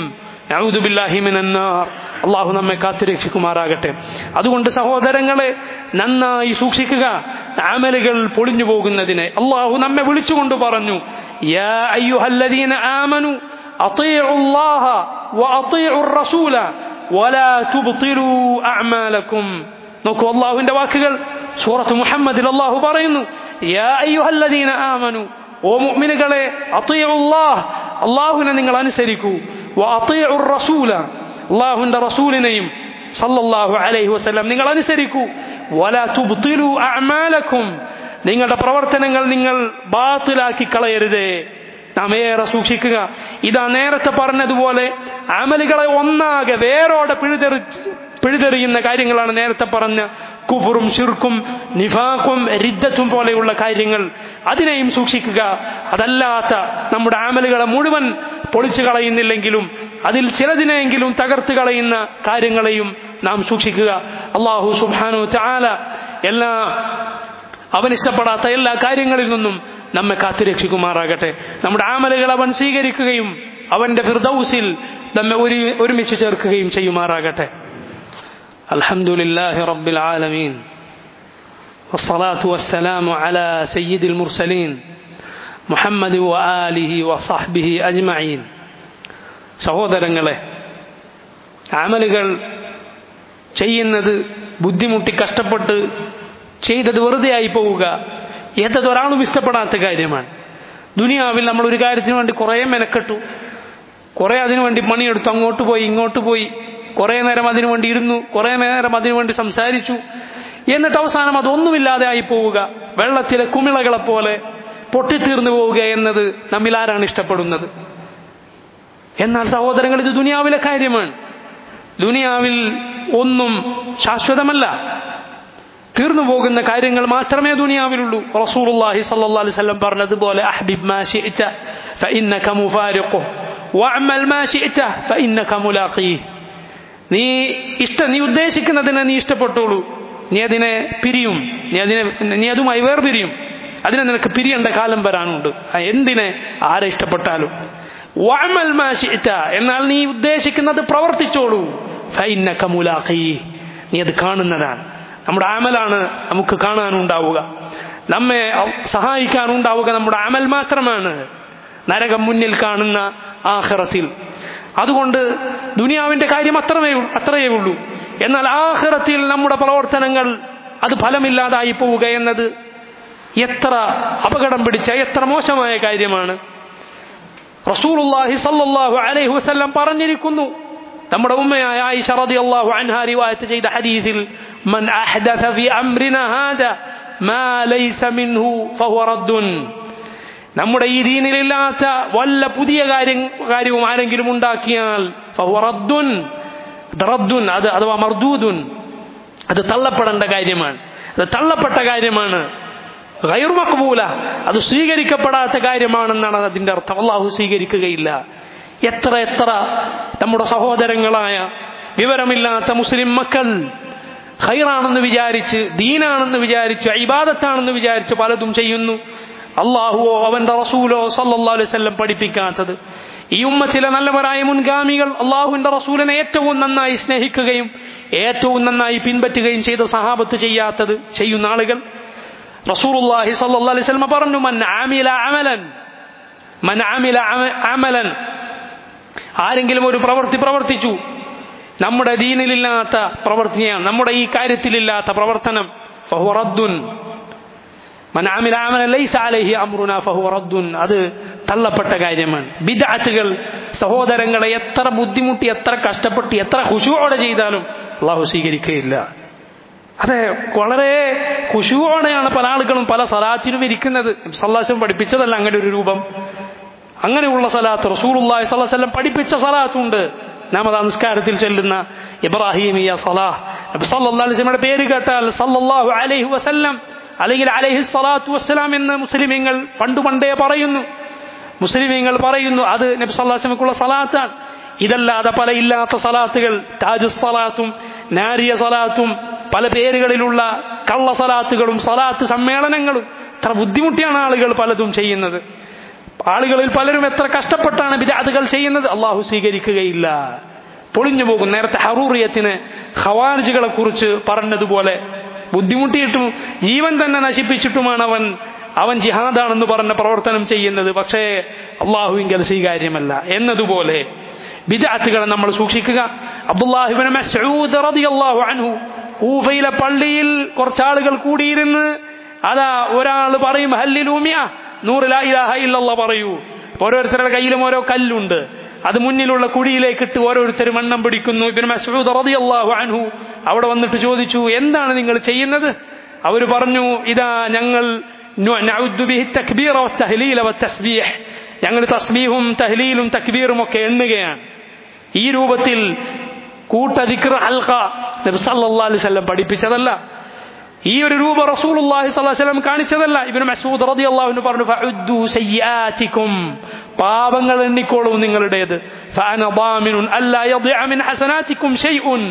അള്ളാഹു നമ്മെ കാത്തുരക്ഷിക്കുമാറാകട്ടെ അതുകൊണ്ട് സഹോദരങ്ങളെ നന്നായി സൂക്ഷിക്കുക അമലുകൾ പൊളിഞ്ഞു പോകുന്നതിനെ അള്ളാഹു നമ്മെ വിളിച്ചുകൊണ്ട് പറഞ്ഞു യാ അയ്യുഹല്ലദീന ആമനു أطيعوا الله وأطيعوا الرسول ولا تبطلوا أعمالكم നോക്കൂ അള്ളാഹുവിന്റെ വാക്കുകൾ സൂറത്ത് മുഹമ്മദിൽ അള്ളാഹു പറയുന്നു യാ അയ്യുഹല്ലദീന ആമനു ഓ മുഅ്മിനുകളെ അത്തിയുല്ലാഹ് അള്ളാഹുവിനെ നിങ്ങൾ അനുസരിക്കൂ വഅത്തിയുർ റസൂല അള്ളാഹുവിന്റെ റസൂലിനെയും സല്ലല്ലാഹു അലൈഹി വസല്ലം നിങ്ങൾ അനുസരിക്കൂ വലാ തുബ്തിലു അഅമാലക്കും നിങ്ങളുടെ പ്രവർത്തനങ്ങൾ നിങ്ങൾ ബാത്തിലാക്കി കളയരുതേ നാം ഏറെ സൂക്ഷിക്കുക ഇതാ നേരത്തെ പറഞ്ഞതുപോലെ അമലുകളെ ഒന്നാകെ വേരോടെ പിഴുതെറിച്ച് പിഴുതെറിയുന്ന കാര്യങ്ങളാണ് നേരത്തെ പറഞ്ഞ കുഫറും ഷിർക്കും നിഫാഖും റിദ്ദത്തും പോലെയുള്ള കാര്യങ്ങൾ അതിനെയും സൂക്ഷിക്കുക അതല്ലാത്ത നമ്മുടെ ആമലുകളെ മുഴുവൻ പൊളിച്ചു കളയുന്നില്ലെങ്കിലും അതിൽ ചിലതിനെങ്കിലും തകർത്ത് കളയുന്ന കാര്യങ്ങളെയും നാം സൂക്ഷിക്കുക അള്ളാഹു സുബാനു ചാല എല്ലാ അവൻ ഇഷ്ടപ്പെടാത്ത എല്ലാ കാര്യങ്ങളിൽ നിന്നും നമ്മെ കാത്തുരക്ഷിക്കുമാറാകട്ടെ നമ്മുടെ ആമലുകൾ അവൻ സ്വീകരിക്കുകയും അവന്റെ ഫിർദൌസിൽ നമ്മെ ഒരു ഒരുമിച്ച് ചേർക്കുകയും ചെയ്യുമാറാകട്ടെ അൽഹംദുലില്ലാഹി റബ്ബിൽ ആലമീൻ والصلاة والسلام على سيد المرسلين محمد وآله وصحبه أجمعين സഹോദരങ്ങളെ അമലുകൾ ചെയ്യുന്നത് ബുദ്ധിമുട്ടി കഷ്ടപ്പെട്ട് ചെയ്തത് വെറുതെ ആയി പോവുക എന്നത് ഒരാളും ഇഷ്ടപ്പെടാത്ത കാര്യമാണ് ദുനിയാവിൽ നമ്മൾ ഒരു കാര്യത്തിന് വേണ്ടി കുറേ മെനക്കെട്ടു കുറേ അതിനു വേണ്ടി പണിയെടുത്തു അങ്ങോട്ട് പോയി ഇങ്ങോട്ട് പോയി കുറേ നേരം അതിനു വേണ്ടി ഇരുന്നു കുറേ നേരം അതിനു വേണ്ടി സംസാരിച്ചു എന്നിട്ട് അവസാനം അതൊന്നുമില്ലാതെ ആയി പോവുക വെള്ളത്തിലെ കുമിളകളെ പോലെ പൊട്ടിത്തീർന്നു പോവുക എന്നത് നമ്മിൽ ആരാണ് ഇഷ്ടപ്പെടുന്നത് എന്നാൽ സഹോദരങ്ങൾ ഇത് ദുനിയാവിലെ കാര്യമാണ് ദുനിയാവിൽ ഒന്നും ശാശ്വതമല്ല തീർന്നു പോകുന്ന കാര്യങ്ങൾ മാത്രമേ ദുനിയാവിലുള്ളൂ റസൂലുള്ളാഹി സ്വല്ലല്ലാഹു അലൈഹി വസല്ലം പറഞ്ഞതുപോലെ അഹ്ബിബ് മാ ശിഅത ഫഇന്നക മുഫാരിഖു വഅമൽ മാ ശിഅത ഫഇന്നക മുലാഖീ നീ ഇഷ്ട നീ ഉദ്ദേശിക്കുന്നതിനെ നീ ഇഷ്ടപ്പെട്ടോളൂ നീ അതിനെ പിരിയും നീ അതിനെ നീ അതുമായി വേർപിരിയും അതിനെ നിനക്ക് പിരിയേണ്ട കാലം വരാനുണ്ട് എന്തിനെ ആരെ ഇഷ്ടപ്പെട്ടാലും വഅമൽ മാ ശിഅത എന്നാൽ നീ ഉദ്ദേശിക്കുന്നത് പ്രവർത്തിച്ചോളൂ ഫഇന്നക മുലാഖീ നീ അത് കാണുന്നതാണ് നമ്മുടെ അമലാണ് നമുക്ക് കാണാനുണ്ടാവുക നമ്മെ സഹായിക്കാനുണ്ടാവുക നമ്മുടെ അമൽ മാത്രമാണ് നരകം മുന്നിൽ കാണുന്ന ആഹ്റത്തിൽ അതുകൊണ്ട് ദുനിയാവിന്റെ കാര്യം അത്രമേ അത്രയേ ഉള്ളൂ എന്നാൽ ആഹ്റത്തിൽ നമ്മുടെ പ്രവർത്തനങ്ങൾ അത് ഫലമില്ലാതായി പോവുക എന്നത് എത്ര അപകടം പിടിച്ച എത്ര മോശമായ കാര്യമാണ് റസൂലുള്ളാഹി സല്ലല്ലാഹു അലൈഹി വസല്ലം പറഞ്ഞിരിക്കുന്നു നമ്മുടെ ഉമ്മയായ ആയിഷ റളിയല്ലാഹു അൻഹ റിവായത്ത് ചെയ്ത ഹദീസിൽ മൻ അഹ്ദഥ ഫി അംരിനാ ഹാദാ മാ ലൈസ മിൻഹു ഫഹുവ റദ്ദുൻ നമ്മുടെ ഈ ദീനിലില്ലാത്ത വല്ല പുതിയ കാര്യം കാര്യവും ആരെങ്കിലും ഉണ്ടാക്കിയാൽ ഫഹുവ റദ്ദുൻ റദ്ദുൻ അത് അഥവാ മർദൂദുൻ അത് തള്ളപ്പെടേണ്ട കാര്യമാണ് അത് തള്ളപ്പെട്ട കാര്യമാണ് ഗൈർ മക്ബൂല അത് സ്വീകരിക്കപ്പെടാത്ത കാര്യമാണെന്നാണ് അതിന്റെ അർത്ഥം അള്ളാഹു സ്വീകരിക്കുകയില്ല എത്ര എത്ര നമ്മുടെ സഹോദരങ്ങളായ വിവരമില്ലാത്ത മുസ്ലിം മക്കൾ ഖൈറാണെന്ന് വിചാരിച്ച് ദീനാണെന്ന് വിചാരിച്ച് ഇബാദത്താണെന്ന് വിചാരിച്ച് പലതും ചെയ്യുന്നു അള്ളാഹുവോ അവന്റെ റസൂലോ സല്ലല്ലാഹു അലൈഹി വസല്ലം പഠിപ്പിക്കാത്തത് ഈ ഉമ്മത്തിലെ നല്ലവരായ മുൻഗാമികൾ അള്ളാഹുവിന്റെ റസൂലിനെ ഏറ്റവും നന്നായി സ്നേഹിക്കുകയും ഏറ്റവും നന്നായി പിൻപറ്റുകയും ചെയ്ത സഹാബത്ത് ചെയ്യാത്തത് ചെയ്യുന്ന ആളുകൾ റസൂലുള്ളാഹി സല്ലല്ലാഹു അലൈഹി വസല്ലം പറഞ്ഞു മൻ ആമില അമലൻ മൻ ആമില അമലൻ ആരെങ്കിലും ഒരു പ്രവൃത്തി പ്രവർത്തിച്ചു നമ്മുടെ ദീനിലില്ലാത്ത പ്രവർത്തിയാണ് നമ്മുടെ ഈ കാര്യത്തിലില്ലാത്ത പ്രവർത്തനം ഫഹുവ റദ്ദുൻ മൻ ആമില അമലൻ ലൈസ അലൈഹി അംറുന ഫഹുവ റദ്ദുൻ അത് തള്ളപ്പെട്ട കാര്യമാണ് ബിദ്അത്തുകൾ സഹോദരങ്ങളെ എത്ര ബുദ്ധിമുട്ടി എത്ര കഷ്ടപ്പെട്ട് എത്ര ഖുശൂഓടെ ചെയ്താലും അള്ളാഹു സ്വീകരിക്കുകയില്ല അതെ വളരെ ഖുശൂഓടെയാണ് പല ആളുകളും പല സലാത്തിനും ഇരിക്കുന്നത് സല്ലാസം പഠിപ്പിച്ചതല്ല അങ്ങനെ ഒരു രൂപം അങ്ങനെയുള്ള സലാത്ത് റസൂലുള്ളാഹി സ്വല്ലല്ലാഹു അലൈഹി വസല്ലം പഠിപ്പിച്ച സലാത്തുണ്ട് നാം അത് നമസ്കാരത്തിൽ ചെല്ലുന്ന ഇബ്രാഹിമിയ സലാഹ് നബി സല്ലല്ലാഹു അലൈഹി വസല്ലമയുടെ പേര് കേട്ടാൽ സല്ലല്ലാഹു അലൈഹി വസല്ലം അല്ലെങ്കിൽ അലൈഹി സ്വലാത്തു വസ്സലാം എന്ന് മുസ്ലിമീങ്ങൾ പണ്ടു പണ്ടേ പറയുന്നു മുസ്ലിമീങ്ങൾ പറയുന്നു അത് നബി സല്ലല്ലാഹു അലൈഹി വസല്ലമക്കുള്ള സലാത്താണ് ഇതല്ലാതെ പല ഇല്ലാത്ത സലാത്തുകൾ താജു സലാത്തും നാരിയ സലാത്തും പല പേരുകളിലുള്ള കള്ള സലാത്തുകളും സലാത്ത് സമ്മേളനങ്ങളും എത്ര ബുദ്ധിമുട്ടിയാണ് ആളുകൾ പലതും ചെയ്യുന്നത് ആളുകളിൽ പലരും എത്ര കഷ്ടപ്പെട്ടാണ് ബിദാദുകൾ ചെയ്യുന്നത് അള്ളാഹു സ്വീകരിക്കുകയില്ല പൊളിഞ്ഞു പോകും നേരത്തെ ഹറൂറിയത്തിന് ഖവാർജുകളെ കുറിച്ച് പറഞ്ഞതുപോലെ ബുദ്ധിമുട്ടിയിട്ടും ജീവൻ തന്നെ നശിപ്പിച്ചിട്ടുമാണ് അവൻ അവൻ ജിഹാദാണെന്ന് പറഞ്ഞ പ്രവർത്തനം ചെയ്യുന്നത് പക്ഷേ അള്ളാഹുവിങ്കൽ സ്വീകാര്യമല്ല എന്നതുപോലെ ബിദാത്തുകളെ നമ്മൾ സൂക്ഷിക്കുക അബ്ദുല്ലാഹിബിൻ മസ്ഊദ് റളിയല്ലാഹു അൻഹു കൂഫയിലെ പള്ളിയിൽ കുറച്ചാളുകൾ കൂടിയിരുന്ന് അതാ ഒരാൾ പറയും ഹല്ലിലൂമിയ നൂറിലാ ഇലാഹ ഇല്ലല്ലാ പറയൂ ഓരോരുത്തരുടെ കയ്യിലും ഓരോ കല്ലുണ്ട് അത് മുന്നിലുള്ള കുഴിയിലേക്ക് ഇട്ട് ഓരോരുത്തരും എണ്ണം പിടിക്കുന്നു ഇബിൻ മസ്ഊദ് റളിയല്ലാഹു അൻഹു അവിടെ വന്നിട്ട് ചോദിച്ചു എന്താണ് നിങ്ങൾ ചെയ്യുന്നത് അവർ പറഞ്ഞു ഇതാ ഞങ്ങൾ നഉദ്ദു ബിഹി തക്ബീറ വത്തഹ്ലീല വത്തസ്ബീഹ് ഞങ്ങൾ തസ്ബീഹും തഹ്ലീലും തക്ബീറും ഒക്കെ എണ്ണുകയാണ് ഈ രൂപത്തിൽ കൂട്ട ദിക്ർ ഹൽഖ നബി സല്ലല്ലാഹു അലൈഹി വസല്ലം പഠിപ്പിച്ചതല്ല ഈ ഒരു രൂപ റസൂലുള്ളാഹി സ്വല്ലല്ലാഹു അലൈഹി വസല്ലം കാണിച്ചതല്ല ഇബ്നു മസ്ഊദ് റളിയല്ലാഹു അൻഹു പറഞ്ഞു ഫഉദ്ദു സയ്യാതികും പാപങ്ങൾ എണ്ണിക്കോളൂ നിങ്ങളുടേത് ഫഅന ضامن അല്ലാ യضിഅ മിൻ ഹസനാതികും ഷൈഉൻ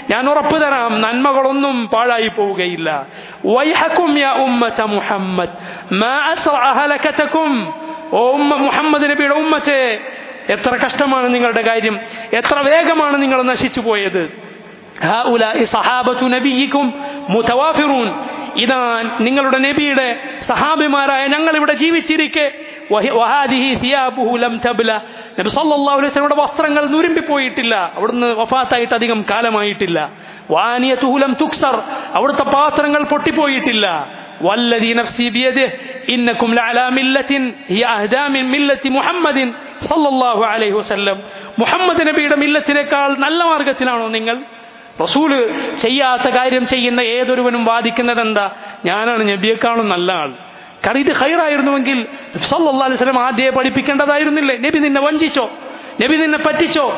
ഞാൻ ഉറപ്പു തരാം നന്മകളൊന്നും പാഴായി പോവുകയില്ല വൈഹക്കും യാ ഉമ്മത മുഹമ്മദ് മാ അസ്റഅ ഹലകതകും ഓ ഉമ്മ മുഹമ്മദ് നബിയുടെ ഉമ്മത്തെ എത്ര കഷ്ടമാണ് നിങ്ങളുടെ കാര്യം എത്ര വേഗമാണ് നിങ്ങൾ നശിച്ചു പോയത് هؤلاء صحابة نبيكم متوافرون ഇതാ നിങ്ങളുടെ നബിയുടെ സഹാബിമാരായ ഞങ്ങൾ ഇവിടെ ജീവിച്ചിരിക്കെ വഹാദിഹി സിയാബുഹു ലം തബ്ല നബി സല്ലല്ലാഹു അലൈഹി വസല്ലമയുടെ വസ്ത്രങ്ങൾ നുരുമ്പിപ്പോയിട്ടില്ല അവിടുന്ന് വഫാത്തായിട്ട് അധികം കാലമായിട്ടില്ല വാനിയതുഹു ലം തുക്സർ അവിടുത്തെ പാത്രങ്ങൾ പൊട്ടിപ്പോയിട്ടില്ല والذي نفسي بيده إنكم لعلى ملة هي أهدى من ملة محمد صلى الله عليه وسلم മുഹമ്മദ് നബിയുടെ മില്ലത്തിനേക്കാൾ നല്ല മാർഗത്തിലാണോ നിങ്ങൾ റസൂല് ചെയ്യാത്ത കാര്യം ചെയ്യുന്ന ഏതൊരുവനും വാദിക്കുന്നത് എന്താ ഞാനാണ് നബിയെക്കാളും നല്ല ആൾ കാരണം ഇത് ഹൈറായിരുന്നുവെങ്കിൽ സല്ലാ അലൈഹി സ്വലം ആദ്യമേ പഠിപ്പിക്കേണ്ടതായിരുന്നില്ലേ നബി നിന്നെ വഞ്ചിച്ചോ നബി നിന്നെ പറ്റിച്ചോ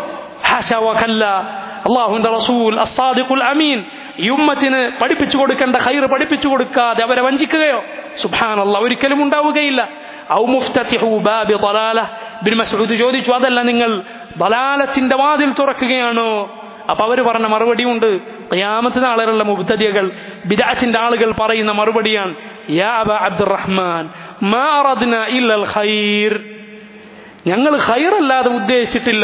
അള്ളാഹുന്റെ റസൂൽ അസാദിഖുൽ അമീൻ ഈ ഉമ്മത്തിന് പഠിപ്പിച്ചു കൊടുക്കേണ്ട ഹൈർ പഠിപ്പിച്ചു കൊടുക്കാതെ അവരെ വഞ്ചിക്കുകയോ സുബാനല്ല ഒരിക്കലും ഉണ്ടാവുകയില്ല ഔ മുഫ്തത്തിഹു ബാബി ദലാല ബിൻ മസ്ഊദ് ചോദിച്ചു അതല്ല നിങ്ങൾ ദലാലത്തിന്റെ വാതിൽ തുറക്കുകയാണോ അപ്പൊ അവര് പറഞ്ഞ മറുപടിയുണ്ട് ഖിയാമത്ത് നാളുള്ള മുബ്തദികൾ ബിദഅത്തിന്റെ ആളുകൾ പറയുന്ന മറുപടിയാണ് യാ അബ അബ്ദുറഹ്മാൻ മാ അറദ്ന ഇല്ലൽ ഖൈർ ഞങ്ങൾ ഖൈറല്ലാതെ ഉദ്ദേശിച്ചിട്ടില്ല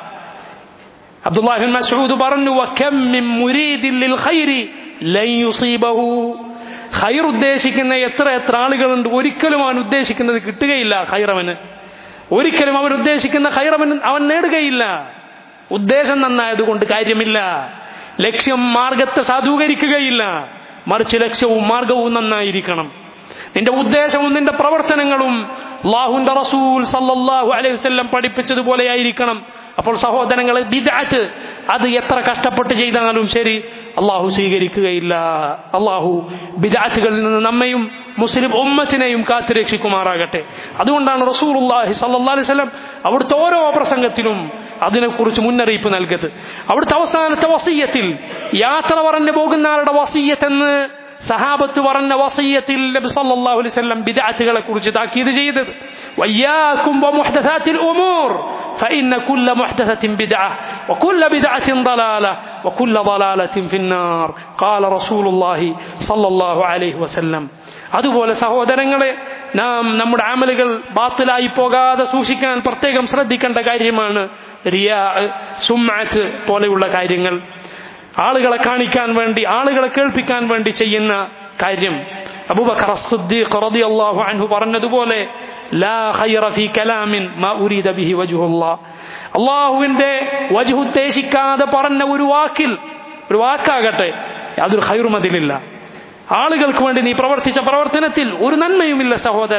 അബ്ദുല്ലാഹിൻ മസ്ഊദ് പറഞ്ഞു വകം മിൻ മുരീദിൻ ലിൽ ഖൈരി ലൻ യുസീബഹു ഖൈർ ഉദ്ദേശിക്കുന്ന എത്ര എത്ര ആളുകളുണ്ട് ഒരിക്കലും അവൻ ഉദ്ദേശിക്കുന്നത് കിട്ടുകയില്ല ഖൈറവന് ഒരിക്കലും അവൻ ഉദ്ദേശിക്കുന്ന ഖൈറവൻ അവൻ നേടുകയില്ല ഉദ്ദേശം നന്നായതുകൊണ്ട് കാര്യമില്ല ലക്ഷ്യം മാർഗത്തെ സാധൂകരിക്കുകയില്ല മറിച്ച് ലക്ഷ്യവും മാർഗവും നന്നായിരിക്കണം നിന്റെ ഉദ്ദേശവും നിന്റെ പ്രവർത്തനങ്ങളും അള്ളാഹുന്റെ റസൂൽ സല്ലല്ലാഹു അലൈഹി വസല്ലം പഠിപ്പിച്ചതുപോലെയായിരിക്കണം അപ്പോൾ സഹോദരങ്ങളെ ബിദഅത്ത് അത് എത്ര കഷ്ടപ്പെട്ട് ചെയ്താലും ശരി അള്ളാഹു സ്വീകരിക്കുകയില്ല അള്ളാഹു ബിദഅത്തുകളിൽ നിന്ന് നമ്മയും മുസ്ലിം ഉമ്മത്തിനെയും കാത്തുരക്ഷിക്കുമാറാകട്ടെ അതുകൊണ്ടാണ് റസൂലുള്ളാഹി സല്ലല്ലാഹു അലൈഹി വസല്ലം അവിടുത്തെ ഓരോ പ്രസംഗത്തിലും അതിനെക്കുറിച്ച് മുന്നറിയിപ്പ് നൽകത് അവിടുത്തെ അവസാനത്തെ വസീയത്തിൽ യാത്ര പറഞ്ഞു പോകുന്ന ആളുടെ വസീയത്തെന്ന് സഹാബത്ത് പറഞ്ഞ വസീയത്തിൽ നബി സല്ലല്ലാഹു അലൈഹി വസല്ലം ബിദഅത്തുകളെ കുറിച്ച് താക്കീത് ചെയ്തത് വയ്യാക്കും വമുഹ്ദസാത്തിൽ ഉമൂർ فإن كل محدثة بدعة وكل بدعة ضلالة وكل ضلالة في النار قال رسول الله صلى الله عليه وسلم അതുപോലെ സഹോദരങ്ങളെ നാം നമ്മുടെ അമലുകൾ ബാത്തിലായി പോകാതെ സൂക്ഷിക്കാൻ പ്രത്യേകം ശ്രദ്ധിക്കേണ്ട കാര്യമാണ് റിയാ സുമാറ്റ് പോലെയുള്ള കാര്യങ്ങൾ ആളുകളെ കാണിക്കാൻ വേണ്ടി ആളുകളെ കേൾപ്പിക്കാൻ വേണ്ടി ചെയ്യുന്ന കാര്യം അബൂബക്കർ സിദ്ദീഖ് റളിയല്ലാഹു അൻഹു പറഞ്ഞതുപോലെ ലാ ഖൈറ ഫീ കലാമിൻ മാ ഉരീദ ബിഹി വജ്ഹുല്ലാഹ് അള്ളാഹുവിന്റെ വജ്ഹ് ഉദ്ദേശിക്കാതെ പറഞ്ഞ ഒരു വാക്കിൽ ഒരു വാക്കാകട്ടെ യാതൊരു ഖൈറും അതിലില്ല ആളുകൾക്ക് വേണ്ടി നീ പ്രവർത്തിച്ച പ്രവർത്തനത്തിൽ ഒരു നന്മയുമില്ല സഹോദര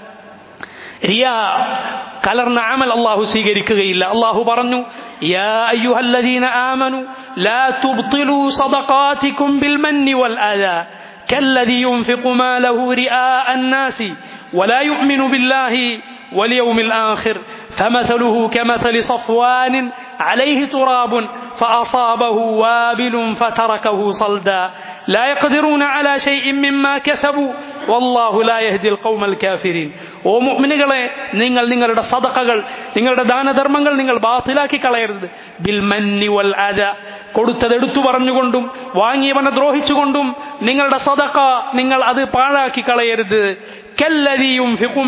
റിയാ കലർന്ന അമൽ അള്ളാഹു സ്വീകരിക്കുകയില്ല അള്ളാഹു പറഞ്ഞു യാ അയ്യുഹല്ലദീന ആമനു ലാ തുബ്തിലു സദഖാതികും ബിൽ മന്നി വൽ അദാ كالذي ينفق ماله رئاء الناس ولا يؤمن بالله واليوم الآخر فمثله كمثل صفوان عليه تراب فأصابه وابل فتركه صلدا لا يقدرون على شيء مما كسبوا والله لا يهدي القوم الكافرين ഓ മുഅ്മിനുകളെ നിങ്ങൾ നിങ്ങളുടെ സദഖകൾ നിങ്ങളുടെ ദാനധർമ്മങ്ങൾ നിങ്ങൾ ബാത്തിലാക്കി കളയരുത് ബിൽ മന്നി വൽ അദ കൊടുത്തത് എടുത്തു പറഞ്ഞുകൊണ്ടും വാങ്ങിയവനെ ദ്രോഹിച്ചുകൊണ്ടും നിങ്ങളുടെ സദഖ നിങ്ങൾ അത് പാഴാക്കി കളയരുത് കല്ലരിയും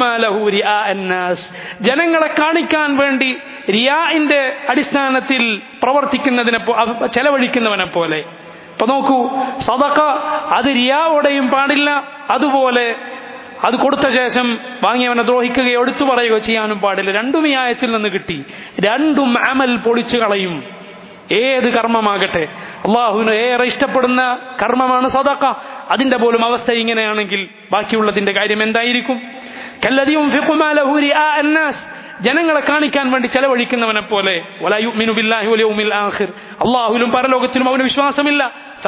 ജനങ്ങളെ കാണിക്കാൻ വേണ്ടി റിയാഇന്റെ അടിസ്ഥാനത്തിൽ പ്രവർത്തിക്കുന്നതിനെ ചെലവഴിക്കുന്നവനെ പോലെ അപ്പൊ നോക്കൂ സദക്ക അത് റിയാവോടെയും പാടില്ല അതുപോലെ അത് കൊടുത്ത ശേഷം വാങ്ങിയവനെ ദ്രോഹിക്കുകയോ എടുത്തു പറയുകയോ ചെയ്യാനും പാടില്ല രണ്ടും ഈ ആയത്തിൽ നിന്ന് കിട്ടി രണ്ടും അമൽ പൊളിച്ചു കളയും ഏത് കർമ്മമാകട്ടെ അള്ളാഹുവിന് ഏറെ ഇഷ്ടപ്പെടുന്ന കർമ്മമാണ് സദക്ക അതിന്റെ പോലും അവസ്ഥ ഇങ്ങനെയാണെങ്കിൽ ബാക്കിയുള്ളതിന്റെ കാര്യം എന്തായിരിക്കും കല്ലതിയും ജനങ്ങളെ കാണിക്കാൻ വേണ്ടി ചെലവഴിക്കുന്നവനെ പോലെ അള്ളാഹുലും പരലോകത്തിലും അവന് വിശ്വാസമില്ല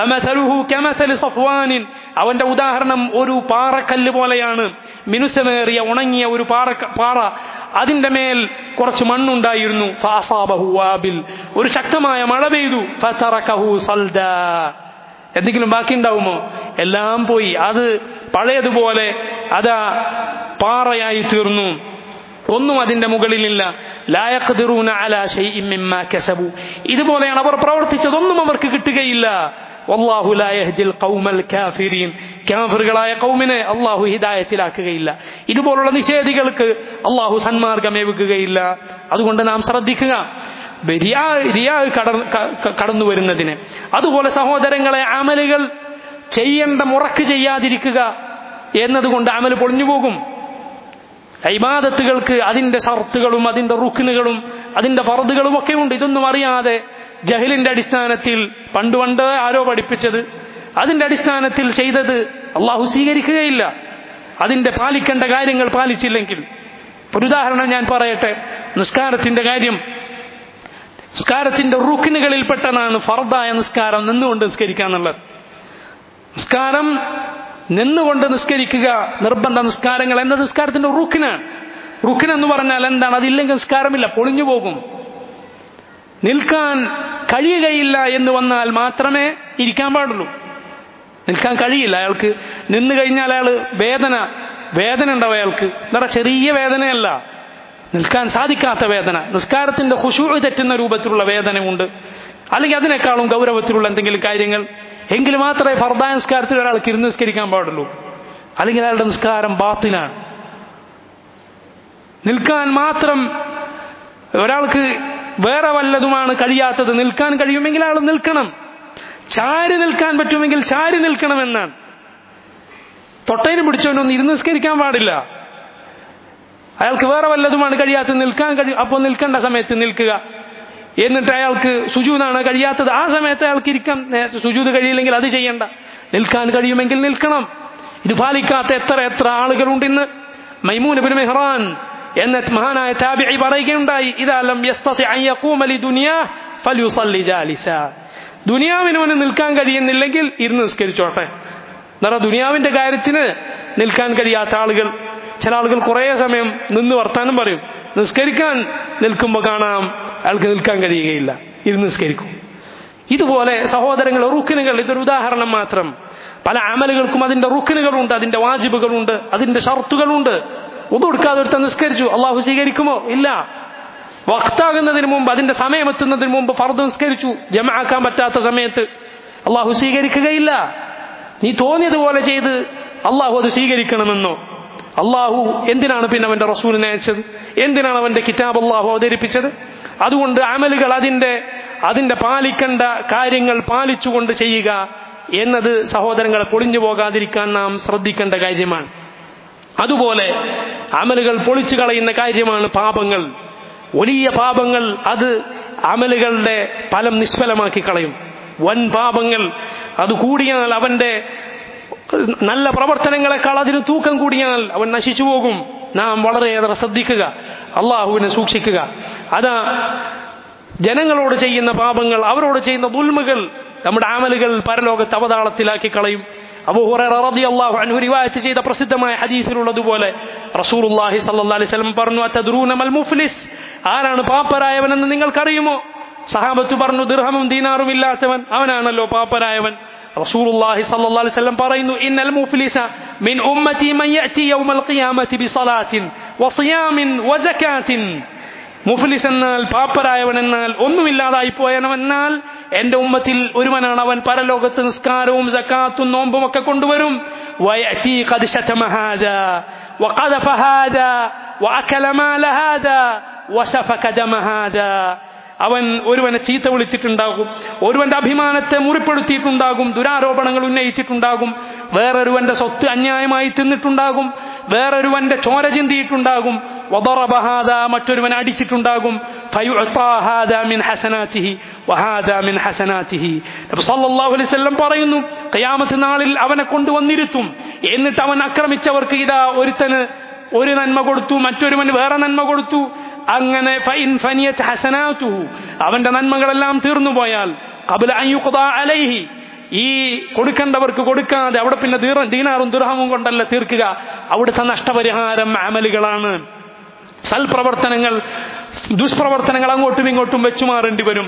അവന്റെ ഉദാഹരണം ഒരു പാറക്കല്ല് പോലെയാണ് മിനുസമേറിയ ഉണങ്ങിയ ഒരു പാറ പാറ അതിന്റെ മേൽ കുറച്ച് മണ്ണുണ്ടായിരുന്നു ഒരു ശക്തമായ മഴ പെയ്തു എന്തെങ്കിലും ബാക്കി ഉണ്ടാവുമോ എല്ലാം പോയി അത് പഴയതുപോലെ അതാ പാറയായി തീർന്നു ഒന്നും അതിന്റെ മുകളിലില്ല ലായഖ്ദിറൂന അലാ ഷൈഇൻ മിമ്മാ കസബു ഇതുപോലെയാണ് അവർ പ്രവർത്തിച്ചതൊന്നും അവർക്ക് കിട്ടുകയില്ല വല്ലാഹു ലാ യഹ്ദിൽ ഖൗമൽ കാഫിരീൻ കാഫിറുകളായ ഖൗമിനെ അല്ലാഹു ഹിദായത്തിലാക്കുകയില്ല ഇതുപോലുള്ള നിഷേധികൾക്ക് അല്ലാഹു സന്മാർഗമേവുകയില്ല അതുകൊണ്ട് നാം ശ്രദ്ധിക്കുക റിയാ റിയാ കടന്നു വരുന്നതിന് അതുപോലെ സഹോദരങ്ങളെ അമലുകൾ ചെയ്യേണ്ട മുറക്ക് ചെയ്യാതിരിക്കുക എന്നതുകൊണ്ട് അമൽ പൊളിഞ്ഞു പോകും ഇബാദത്തുകൾക്ക് അതിന്റെ ഷർത്തുകളും അതിന്റെ റുക്കിനുകളും അതിന്റെ ഫറദുകളും ഒക്കെ ഉണ്ട് ഇതൊന്നും അറിയാതെ ജഹലിന്റെ അടിസ്ഥാനത്തിൽ പണ്ട് പണ്ട് ആരോ പഠിപ്പിച്ചത് അതിന്റെ അടിസ്ഥാനത്തിൽ ചെയ്തത് അള്ളാഹു സ്വീകരിക്കുകയില്ല അതിന്റെ പാലിക്കേണ്ട കാര്യങ്ങൾ പാലിച്ചില്ലെങ്കിൽ ഒരു ഉദാഹരണം ഞാൻ പറയട്ടെ നിസ്കാരത്തിന്റെ കാര്യം നിസ്കാരത്തിന്റെ റുക്കിനുകളിൽ പെട്ടതാണ് ഫർദായ നിസ്കാരം നിന്നുകൊണ്ട് നിസ്കരിക്കുക എന്നുള്ളത് നിസ്കാരം നിന്നുകൊണ്ട് നിസ്കരിക്കുക നിർബന്ധ നിസ്കാരങ്ങൾ എന്ന നിസ്കാരത്തിന്റെ റുക്കിനാണ് റുക്കിൻ എന്ന് പറഞ്ഞാൽ എന്താണ് അതില്ലെങ്കിൽ നിസ്കാരമില്ല പൊളിഞ്ഞു പോകും നിൽക്കാൻ കഴിയുകയില്ല എന്ന് വന്നാൽ മാത്രമേ ഇരിക്കാൻ പാടുള്ളൂ നിൽക്കാൻ കഴിയില്ല അയാൾക്ക് നിന്ന് കഴിഞ്ഞാൽ അയാൾ വേദന വേദന ഉണ്ടാവും അയാൾക്ക് എന്താ ചെറിയ വേദനയല്ല നിൽക്കാൻ സാധിക്കാത്ത വേദന നിസ്കാരത്തിന്റെ ഹുഷു തെറ്റുന്ന രൂപത്തിലുള്ള വേദനയുണ്ട് അല്ലെങ്കിൽ അതിനേക്കാളും ഗൗരവത്തിലുള്ള എന്തെങ്കിലും കാര്യങ്ങൾ എങ്കിൽ മാത്രമേ ഫർദായ നിസ്കാരത്തിൽ ഒരാൾക്ക് ഇരുന്ന് നിസ്കരിക്കാൻ പാടുള്ളൂ അല്ലെങ്കിൽ അയാളുടെ നിസ്കാരം ബാത്തിലാണ് നിൽക്കാൻ മാത്രം ഒരാൾക്ക് വേറെ വല്ലതുമാണ് കഴിയാത്തത് നിൽക്കാൻ കഴിയുമെങ്കിൽ അയാൾ നിൽക്കണം ചാരി നിൽക്കാൻ പറ്റുമെങ്കിൽ ചാരി നിൽക്കണമെന്നാണ് തൊട്ടയിന് പിടിച്ചവനൊന്നും ഇരുന്ന് നിസ്കരിക്കാൻ പാടില്ല അയാൾക്ക് വേറെ വല്ലതുമാണ് കഴിയാത്തത് നിൽക്കാൻ കഴിയും അപ്പോൾ നിൽക്കേണ്ട സമയത്ത് നിൽക്കുക എന്നിട്ട് അയാൾക്ക് സുജൂതാണ് കഴിയാത്തത് ആ സമയത്ത് അയാൾക്ക് ഇരിക്കാൻ സുജൂത് കഴിയില്ലെങ്കിൽ അത് ചെയ്യണ്ട നിൽക്കാൻ കഴിയുമെങ്കിൽ നിൽക്കണം ഇത് പാലിക്കാത്ത എത്ര എത്ര ആളുകളുണ്ട് ഇന്ന് മൈമൂൻ ബിൻ മെഹ്റാൻ എന്ന മഹാനായ താബിഇ പറയുകയുണ്ടായി ഇതാലം ദുനിയാവിന് അവന് നിൽക്കാൻ കഴിയുന്നില്ലെങ്കിൽ ഇരുന്ന് നിസ്കരിച്ചോട്ടെ എന്നാൽ ദുനിയാവിന്റെ കാര്യത്തിന് നിൽക്കാൻ കഴിയാത്ത ആളുകൾ ചില ആളുകൾ കുറേ സമയം നിന്ന് വർത്താനം പറയും നിസ്കരിക്കാൻ നിൽക്കുമ്പോൾ കാണാം അയാൾക്ക് നിൽക്കാൻ കഴിയുകയില്ല ഇരുന്ന് നിസ്കരിക്കും ഇതുപോലെ സഹോദരങ്ങൾ റുക്കിനുകൾ ഇതൊരു ഉദാഹരണം മാത്രം പല അമലുകൾക്കും അതിന്റെ റുക്കിനുകളുണ്ട് അതിന്റെ വാജിബുകളുണ്ട് അതിന്റെ ഷർത്തുകളുണ്ട് ഒതുകൊടുക്കാതെ ഒരുത്തൻ നിസ്കരിച്ചു അള്ളാഹു സ്വീകരിക്കുമോ ഇല്ല വക്താകുന്നതിന് മുമ്പ് അതിന്റെ സമയം എത്തുന്നതിന് മുമ്പ് ഫർദ് നിസ്കരിച്ചു ജമാക്കാൻ പറ്റാത്ത സമയത്ത് അള്ളാഹു സ്വീകരിക്കുകയില്ല നീ തോന്നിയതുപോലെ ചെയ്ത് അള്ളാഹു അത് സ്വീകരിക്കണമെന്നോ അള്ളാഹു എന്തിനാണ് പിന്നെ അവന്റെ റസൂലിനെ അയച്ചത് എന്തിനാണ് അവന്റെ കിതാബ് അള്ളാഹു അവതരിപ്പിച്ചത് അതുകൊണ്ട് അമലുകൾ അതിന്റെ അതിന്റെ പാലിക്കേണ്ട കാര്യങ്ങൾ പാലിച്ചുകൊണ്ട് ചെയ്യുക എന്നത് സഹോദരങ്ങളെ പൊളിഞ്ഞു പോകാതിരിക്കാൻ നാം ശ്രദ്ധിക്കേണ്ട കാര്യമാണ് അതുപോലെ അമലുകൾ പൊളിച്ചു കളയുന്ന കാര്യമാണ് പാപങ്ങൾ വലിയ പാപങ്ങൾ അത് അമലുകളുടെ ഫലം നിഷ്ഫലമാക്കി കളയും വൻ പാപങ്ങൾ അത് കൂടിയാൽ അവന്റെ നല്ല പ്രവർത്തനങ്ങളെക്കാൾ അതിന് തൂക്കം കൂടിയാൽ അവൻ നശിച്ചു പോകും നാം വളരെയേറെ ശ്രദ്ധിക്കുക അള്ളാഹുവിനെ സൂക്ഷിക്കുക അതാ ജനങ്ങളോട് ചെയ്യുന്ന പാപങ്ങൾ അവരോട് ചെയ്യുന്ന ദുൽമുകൾ നമ്മുടെ ആമലുകൾ പരലോകത്ത് അവതാളത്തിലാക്കി കളയും അബൂ ഹുറൈറ റളിയല്ലാഹു അൻഹു റിവായത്ത് ചെയ്ത പ്രസിദ്ധമായ ഹദീസിലുള്ളതുപോലെ റസൂലുള്ളാഹി സ്വല്ലല്ലാഹി അലൈഹി വസല്ലം പറഞ്ഞു അതദ്റൂന മൽ മുഫ്ലിസ് ആരാണ് പാപ്പരായവനെന്ന് നിങ്ങൾക്കറിയുമോ സഹാബത്ത് പറഞ്ഞു ദിർഹമും ദീനാറും ഇല്ലാത്തവൻ അവനാണല്ലോ പാപ്പരായവൻ റസൂലുള്ളാഹി സ്വല്ലല്ലാഹി അലൈഹി വസല്ലം പറയുന്നു ഇന്നൽ മുഫ്ലിസ മിൻ ഉമ്മത്തി മൻ യഅതി യൗമൽ ഖിയാമത്തി ബിസലാത്തിൻ വസിയാമിൻ വസകാത്തിൻ മുഫ്ലിസ് എന്നാൽ പാപ്പരായവൻ എന്നാൽ ഒന്നുമില്ലാതായി പോയവനെന്നാൽ എന്റെ ഉമ്മത്തിൽ ഒരുവനാണ് അവൻ പരലോകത്ത് നിസ്കാരവും സക്കാത്തും നോമ്പും ഒക്കെ കൊണ്ടുവരും ويأتي قد شتم هذا وقذف هذا وأكل مال هذا وسفك دم هذا അവൻ ഒരുവനെ ചീത്ത വിളിച്ചിട്ടുണ്ടാകും ഒരുവന്റെ അഭിമാനത്തെ മുറിപ്പെടുത്തിയിട്ടുണ്ടാകും ദുരാരോപണങ്ങൾ ഉന്നയിച്ചിട്ടുണ്ടാകും വേറൊരുവന്റെ സ്വത്ത് അന്യായമായി തിന്നിട്ടുണ്ടാകും വേറൊരുവന്റെ ചോര ചിന്തിയിട്ടുണ്ടാകും വദറബഹാദ മറ്റൊരുവൻ അടിച്ചിട്ടുണ്ടാകും മിൻ ഹസനാതിഹി വഹാദ മിൻ ഹസനാതിഹി നബി സല്ലല്ലാഹു അലൈഹി വസല്ലം പറയുന്നു ഖിയാമത്ത് നാളിൽ അവനെ കൊണ്ടുവന്നിരുത്തും എന്നിട്ട് അവൻ ആക്രമിച്ചവർക്ക് ഇതാ ഒരുത്തന് ഒരു നന്മ കൊടുത്തു മറ്റൊരുവൻ വേറെ നന്മ കൊടുത്തു അങ്ങനെ ഫൈൻ ഫനിയത്ത് ഹസനാതുഹു അവന്റെ നന്മകളെല്ലാം തീർന്നു പോയാൽ കബല അലൈഹി ഈ കൊടുക്കേണ്ടവർക്ക് കൊടുക്കാതെ അവിടെ പിന്നെ ദീനാറും ദുർഹമും കൊണ്ടല്ല തീർക്കുക അവിടുത്തെ നഷ്ടപരിഹാരം അമലുകളാണ് സൽപ്രവർത്തനങ്ങൾ ദുഷ്പ്രവർത്തനങ്ങൾ അങ്ങോട്ടും ഇങ്ങോട്ടും വെച്ചു മാറേണ്ടി വരും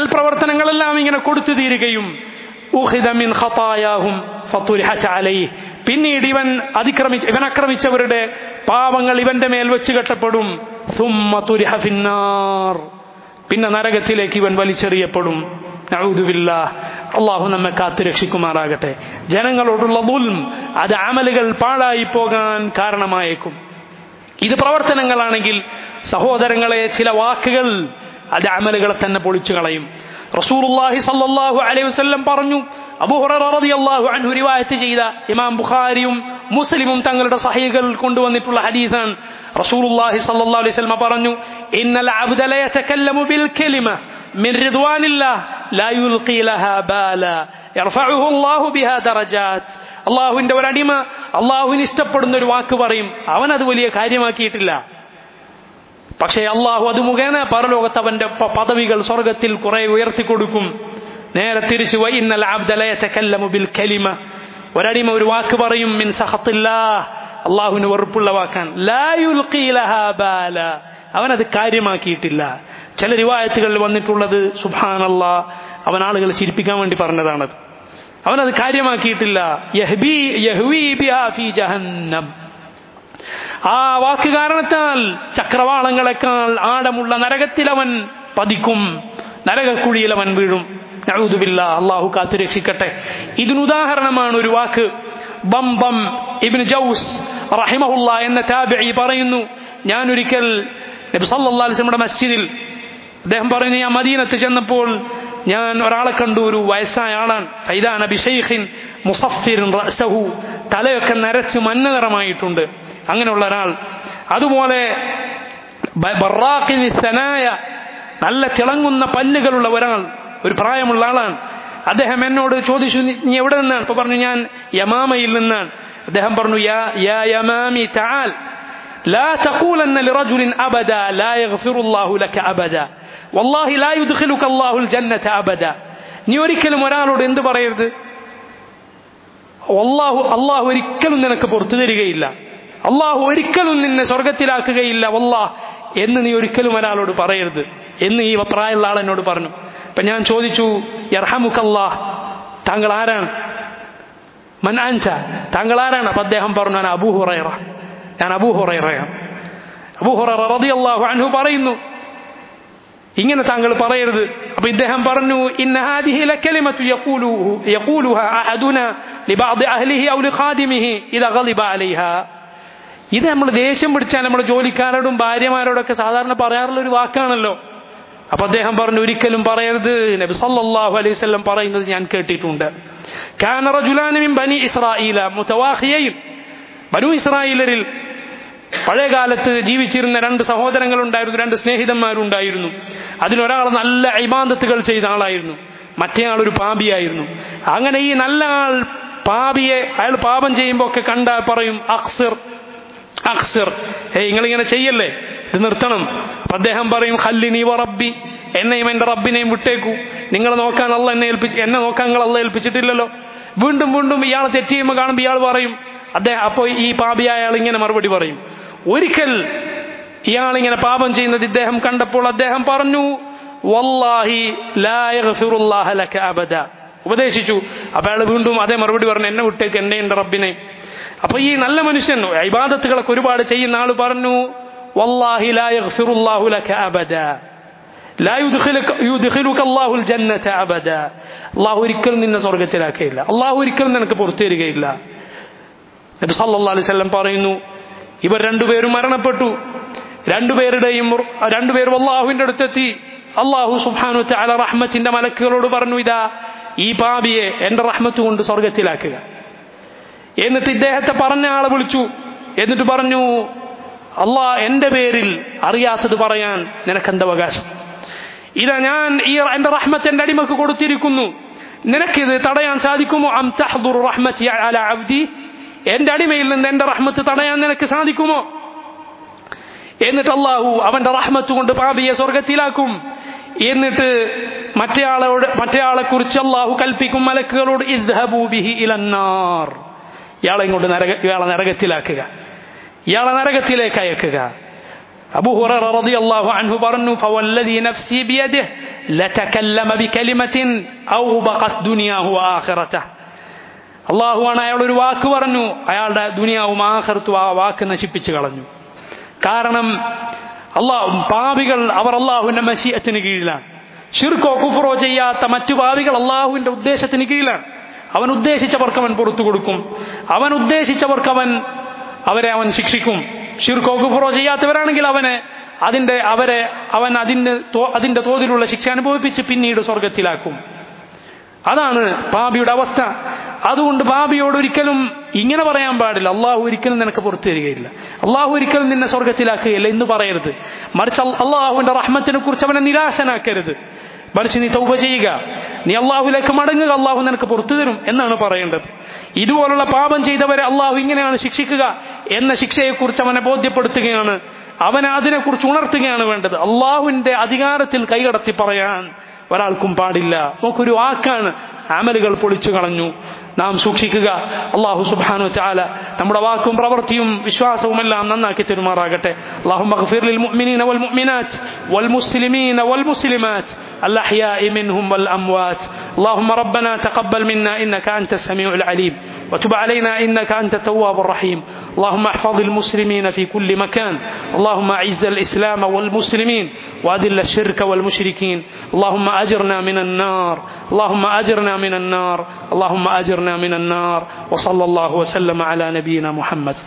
സൽപ്രവർത്തനങ്ങളെല്ലാം ഇങ്ങനെ കൊടുത്തു തീരുകയും പിന്നീട് ഇവൻ അതിക്രമിച്ച ഇവൻ ആക്രമിച്ചവരുടെ പാവങ്ങൾ ഇവന്റെ മേൽ വെച്ച് കെട്ടപ്പെടും സുമ്മ തുരിഹ ഫിന്നാർ പിന്നെ നരകത്തിലേക്ക് ഇവൻ വലിച്ചെറിയപ്പെടും നഊദുബില്ലാ അള്ളാഹു നമ്മെ കാത്തു രക്ഷിക്കുമാറാകട്ടെ ജനങ്ങളോടുള്ള ദുൽം അത് അമലുകൾ പാഴായി പോകാൻ കാരണമായേക്കും ഇത് പ്രവർത്തനങ്ങളാണെങ്കിൽ സഹോദരങ്ങളെ ചില വാക്കുകൾ അത് അമലുകളെ തന്നെ പൊളിച്ചു കളയും റസൂലുള്ളാഹി സല്ലല്ലാഹു അലൈഹി വസല്ലം പറഞ്ഞു അബൂ ഹുറൈറ റളിയല്ലാഹു അൻഹു റിവായത്ത് ചെയ്ത ഇമാം ബുഖാരിയും മുസ്ലിമും തങ്ങളുടെ സഹീഹുകൾ കൊണ്ടുവന്നിട്ടുള്ള ഹദീസാണ് റസൂലുള്ളാഹി സല്ലല്ലാഹു അലൈഹി വസല്ലം പറഞ്ഞു ഇന്നൽ അബ്ദ ല യതകല്ലമു ബിൽ കലിമ മിൻ റിദ്വാനില്ലാഹ് ലാ യുൽഖി ലഹാ ബാല യർഫഉഹു അല്ലാഹു ബിഹാ ദറജാത്ത് അള്ളാഹുവിന്റെ ഒരു അടിമ അള്ളാഹുവിന് ഇഷ്ടപ്പെടുന്ന ഒരു വാക്ക് പറയും അവൻ അത് വലിയ കാര്യമാക്കിയിട്ടില്ല പക്ഷേ അള്ളാഹു അത് മുഖേന പരലോകത്ത് അവന്റെ പ- പദവികൾ സ്വർഗത്തിൽ കുറെ ഉയർത്തിക്കൊടുക്കും നേരെ തിരിച്ചു വൈ ഇന്നൽ അബ്ദലയത്തക്കല്ലമു ബിൽ കലിമ ഒരടിമ ഒരു വാക്ക് പറയും മിൻ സഹത്തില്ലാ അള്ളാഹുവിന് വെറുപ്പുള്ള വാക്കാൻ ലാ യുൽഖി ലഹാ ബാല അവനത് കാര്യമാക്കിയിട്ടില്ല ചില റിവായത്തുകളിൽ വന്നിട്ടുള്ളത് സുബാനല്ലാ അവൻ ആളുകളെ ചിരിപ്പിക്കാൻ വേണ്ടി പറഞ്ഞതാണത് അവനത് കാര്യമാക്കിയിട്ടില്ല യഹ്ബി യഹ്വി ബിഹാ ഫീ ജഹന്നം ആ വാക്ക് കാരണത്താൽ ചക്രവാളങ്ങളെക്കാൾ ആഴമുള്ള നരകത്തിൽ അവൻ പതിക്കും നരകക്കുഴിയിൽ അവൻ വീഴും നഊദുബില്ലാ അള്ളാഹു കാത്തു രക്ഷിക്കട്ടെ ഇതിനുദാഹരണമാണ് ഒരു വാക്ക് ബം ബം ഇബ്നു ജൗസ് റഹിമഹുല്ല എന്ന താബിഈ പറയുന്നു ഞാൻ ഒരിക്കൽ നബി സല്ലല്ലാഹു അലൈഹി വസല്ലമയുടെ മസ്ജിദിൽ അദ്ദേഹം പറയുന്നു ഞാൻ മദീനത്ത് ചെന്നപ്പോൾ ഞാൻ ഒരാളെ കണ്ടു ഒരു വയസ്സായ ആളാണ് ഫൈദാന ബിഷൈഖിൻ മുസഫിറിൻ റഅസഹു തലയൊക്കെ നരച്ച് മഞ്ഞ നിറമായിട്ടുണ്ട് അങ്ങനെയുള്ള ഒരാൾ അതുപോലെ ബ- ബറാഖിൻ സനായ നല്ല തിളങ്ങുന്ന പല്ലുകളുള്ള ഒരാൾ ഒരു പ്രായമുള്ള ആളാണ് അദ്ദേഹം എന്നോട് ചോദിച്ചു "നീ- നീ എവിടെ നിന്നാണ് ഇപ്പൊ പറഞ്ഞു ഞാൻ യമാമയിൽ നിന്നാണ് അദ്ദേഹം പറഞ്ഞു യാ യാ യമാമി തആൽ لا تقولن لرجل أبدا لا يغفر الله لك أبدا والله لا يدخلك الله الجنة أبدا നീ ഒരിക്കലും ഒരാളോട് എന്ത് പറയരുത് അള്ളാഹു അള്ളാഹു ഒരിക്കലും നിനക്ക് പുറത്തു തരികയില്ല അള്ളാഹു ഒരിക്കലും നിന്നെ സ്വർഗത്തിലാക്കുകയില്ല വല്ലാഹ് എന്ന് നീ ഒരിക്കലും ഒരാളോട് പറയരുത് എന്ന് ഈ പ്രായമുള്ള ആൾ എന്നോട് പറഞ്ഞു അപ്പൊ ഞാൻ ചോദിച്ചു യർഹമുക്കല്ലാഹ് താങ്കൾ ആരാണ് മൻ അൻസ താങ്കൾ ആരാണ് അപ്പൊ അദ്ദേഹം പറഞ്ഞു ഞാൻ അബൂ ഹുറൈറ ഞാൻ അബൂ ഹുറൈറയാണ് അബൂ ഹുറൈറ റളിയല്ലാഹു അൻഹു പറയുന്നു ഇങ്ങനെ താങ്കൾ പറയരുത് അപ്പൊ ഇദ്ദേഹം പറഞ്ഞു ഇന്ന ഹാദിഹി ലകലിമതു യഖൂലുഹു യഖൂലുഹാ അഹദുന ലിബഅദി അഹ്ലിഹി ഔ ലിഖാദിമിഹി ഇദാ ഗളിബ അലൈഹാ ഇത് നമ്മൾ ദേഷ്യം പിടിച്ചാൽ നമ്മുടെ ജോലിക്കാരോടും ഭാര്യമാരോടൊക്കെ സാധാരണ പറയാറുള്ള ഒരു വാക്കാണല്ലോ അപ്പൊ അദ്ദേഹം പറഞ്ഞു ഒരിക്കലും പറയരുത് നബി സല്ലല്ലാഹു അലൈഹി വസല്ലം പറയുന്നത് ഞാൻ കേട്ടിട്ടുണ്ട് കാന റജുലാന മിൻ ബനി ഇസ്രായീല മുതവാഖിയൈൻ ബനു ഇസ്രായേലരിൽ പഴയ കാലത്ത് ജീവിച്ചിരുന്ന രണ്ട് സഹോദരങ്ങളുണ്ടായിരുന്നു രണ്ട് സ്നേഹിതന്മാരുണ്ടായിരുന്നു അതിലൊരാൾ നല്ല ഇബാദത്തുകൾ ചെയ്ത ആളായിരുന്നു മറ്റേയാൾ ഒരു പാപിയായിരുന്നു അങ്ങനെ ഈ നല്ല ആൾ പാപിയെ അയാൾ പാപം ചെയ്യുമ്പോൾ ഒക്കെ കണ്ടാൽ പറയും അക്സിർ അക്സിർ ഏ നിങ്ങളിങ്ങനെ ചെയ്യല്ലേ ഇത് നിർത്തണം അപ്പൊ അദ്ദേഹം പറയും ഹല്ലിനി റബ്ബി എന്നെയും എന്റെ റബ്ബിനെയും വിട്ടേക്കൂ നിങ്ങൾ നോക്കാൻ അല്ല എന്നെ ഏൽപ്പിച്ച് എന്നെ നോക്കാൻ നിങ്ങൾ അല്ല ഏൽപ്പിച്ചിട്ടില്ലല്ലോ വീണ്ടും വീണ്ടും ഇയാൾ തെറ്റ് ചെയ്യുമ്പോൾ കാണുമ്പോൾ ഇയാൾ പറയും അദ്ദേഹം അപ്പോൾ ഈ പാപിയായ ആൾ ഇങ്ങനെ മറുപടി പറയും ഒരിക്കൽ ഇയാൾ ഇങ്ങനെ പാപം ചെയ്യുന്നത് ഇദ്ദേഹം കണ്ടപ്പോൾ അദ്ദേഹം പറഞ്ഞു വല്ലാഹി ലാ യഗ്ഫിറുല്ലാഹ ലക അബദ ഉപദേശിച്ചു അപ്പൊ അയാൾ വീണ്ടും അതേ മറുപടി പറഞ്ഞു എന്നെ വിട്ടേക്ക് എന്നെ എന്റെ റബ്ബിനെ അപ്പൊ ഈ നല്ല മനുഷ്യൻ ഇബാദത്തുകളൊക്കെ ഒരുപാട് ചെയ്യുന്ന ആൾ പറഞ്ഞു വല്ലാഹി ലാ യഗ്ഫിറുല്ലാഹു ലക അബദ ലാ യുദ്ഖിലുക യുദ്ഖിലുക അല്ലാഹുൽ ജന്നത അബദ അല്ലാഹു ഒരിക്കലും നിന്നെ സ്വർഗ്ഗത്തിലാക്കുകയില്ല അല്ലാഹു ഒരിക്കലും നിനക്ക് പുറത്തു തരികയില്ല നബി സല്ലല്ലാഹു അലൈഹി വസല്ലം പറയുന്നു ഇവർ രണ്ടുപേരും മരണപ്പെട്ടു രണ്ടുപേരുടെയും രണ്ടുപേരും അള്ളാഹുവിന്റെ അടുത്തെത്തി അള്ളാഹു സുബ്ഹാനു തആല റഹ്മത്തിന്റെ മലക്കുകളോട് പറഞ്ഞു ഇതാ ഈ പാപിയെ എന്റെ റഹ്മത്ത് കൊണ്ട് സ്വർഗത്തിലാക്കുക എന്നിട്ട് ഇദ്ദേഹത്തെ പറഞ്ഞ ആളെ വിളിച്ചു എന്നിട്ട് പറഞ്ഞു അള്ളാ എന്റെ പേരിൽ അറിയാത്തത് പറയാൻ നിനക്കെന്ത് അവകാശം ഇതാ ഞാൻ ഈ എന്റെ റഹ്മത്ത് എന്റെ അടിമക്ക് കൊടുത്തിരിക്കുന്നു നിനക്കിത് തടയാൻ സാധിക്കുമോ അം തഹ്ദുറു റഹ്മത്തി അല അബ്ദി എന്റെ അടിമയിൽ നിന്ന് എന്റെ റഹ്മത്ത് തടയാൻ നിനക്ക് സാധിക്കുമോ എന്നിട്ട് അള്ളാഹു അവന്റെ റഹ്മത്ത് കൊണ്ട് പാപിയെ സ്വർഗത്തിലാക്കും എന്നിട്ട് മറ്റേയാളോട് മറ്റേയാളെ കുറിച്ച് അള്ളാഹു കൽപ്പിക്കും മലക്കുകളോട് ഇദ്ഹബൂ ബിഹി ഇലന്നാർ ഇയാളെ ഇങ്ങോട്ട് നരക ഇയാളെ നരകത്തിലാക്കുക ഇയാളെ നരകത്തിലേക്ക് അയക്കുക അബു ഹുറൈറ റളിയല്ലാഹു അൻഹു പറഞ്ഞു ഫവല്ലദി നഫ്സി ബിയദിഹി ലതകല്ലമ ബികലിമത്തിൻ ഔബഖത് ദുനിയാഹു വആഖിറതഹു അള്ളാഹുവാണ് അയാൾ ഒരു വാക്ക് പറഞ്ഞു അയാളുടെ ദുനിയാവും ആഹർത്തു ആ വാക്ക് നശിപ്പിച്ചു കളഞ്ഞു കാരണം അള്ളാഹു പാപികൾ അവർ അള്ളാഹുവിന്റെ മശീയത്തിന് കീഴിലാണ് ഷിർക്കോ കുഫറോ ചെയ്യാത്ത മറ്റു പാപികൾ അള്ളാഹുവിന്റെ ഉദ്ദേശത്തിന് കീഴിലാണ് അവൻ ഉദ്ദേശിച്ചവർക്ക് അവൻ പുറത്തു കൊടുക്കും അവൻ ഉദ്ദേശിച്ചവർക്ക് അവൻ അവരെ അവൻ ശിക്ഷിക്കും ഷിർക്കോ കുഫറോ ചെയ്യാത്തവരാണെങ്കിൽ അവന് അതിന്റെ അവരെ അവൻ അതിന്റെ അതിന്റെ തോതിലുള്ള ശിക്ഷ അനുഭവിപ്പിച്ച് പിന്നീട് സ്വർഗത്തിലാക്കും അതാണ് പാപിയുടെ അവസ്ഥ അതുകൊണ്ട് പാപിയോട് ഒരിക്കലും ഇങ്ങനെ പറയാൻ പാടില്ല അള്ളാഹു ഒരിക്കലും നിനക്ക് പുറത്തു തരികയില്ല അള്ളാഹു ഒരിക്കലും നിന്നെ സ്വർഗത്തിലാക്കുകയില്ല എന്ന് പറയരുത് മറിച്ച് അള്ളാഹുവിന്റെ റഹ്മത്തിനെ കുറിച്ച് അവനെ നിരാശനാക്കരുത് മറിച്ച് നീ തൗബ ചെയ്യുക നീ അള്ളാഹുലേക്ക് മടങ്ങുക അള്ളാഹു നിനക്ക് പുറത്തു തരും എന്നാണ് പറയേണ്ടത് ഇതുപോലുള്ള പാപം ചെയ്തവരെ അള്ളാഹു ഇങ്ങനെയാണ് ശിക്ഷിക്കുക എന്ന ശിക്ഷയെക്കുറിച്ച് അവനെ ബോധ്യപ്പെടുത്തുകയാണ് അവനെ അതിനെക്കുറിച്ച് ഉണർത്തുകയാണ് വേണ്ടത് അള്ളാഹുവിന്റെ അധികാരത്തിൽ കൈകടത്തി പറയാൻ ഒരാൾക്കും പാടില്ല നോക്കൊരു വാക്കാണ് അമലുകൾ പൊളിച്ചു കളഞ്ഞു നാം സൂക്ഷിക്കുക അള്ളാഹു സുബാനു ചാല നമ്മുടെ വാക്കും പ്രവൃത്തിയും വിശ്വാസവുമെല്ലാം നന്നാക്കി തെരുമാറാകട്ടെ അള്ളാഹു മഗ്ഫിർ للمؤمنين والمؤمنات والمسلمين والمسلمات الأحياء منهم والأموات اللهم ربنا تقبل منا إنك أنت السميع العليم وتب علينا إنك أنت التواب الرحيم اللهم احفظ المسلمين في كل مكان اللهم أعز الإسلام والمسلمين وأذل الشرك والمشركين اللهم أجرنا من النار اللهم أجرنا من النار اللهم أجرنا من النار وصلى الله وسلم على نبينا محمد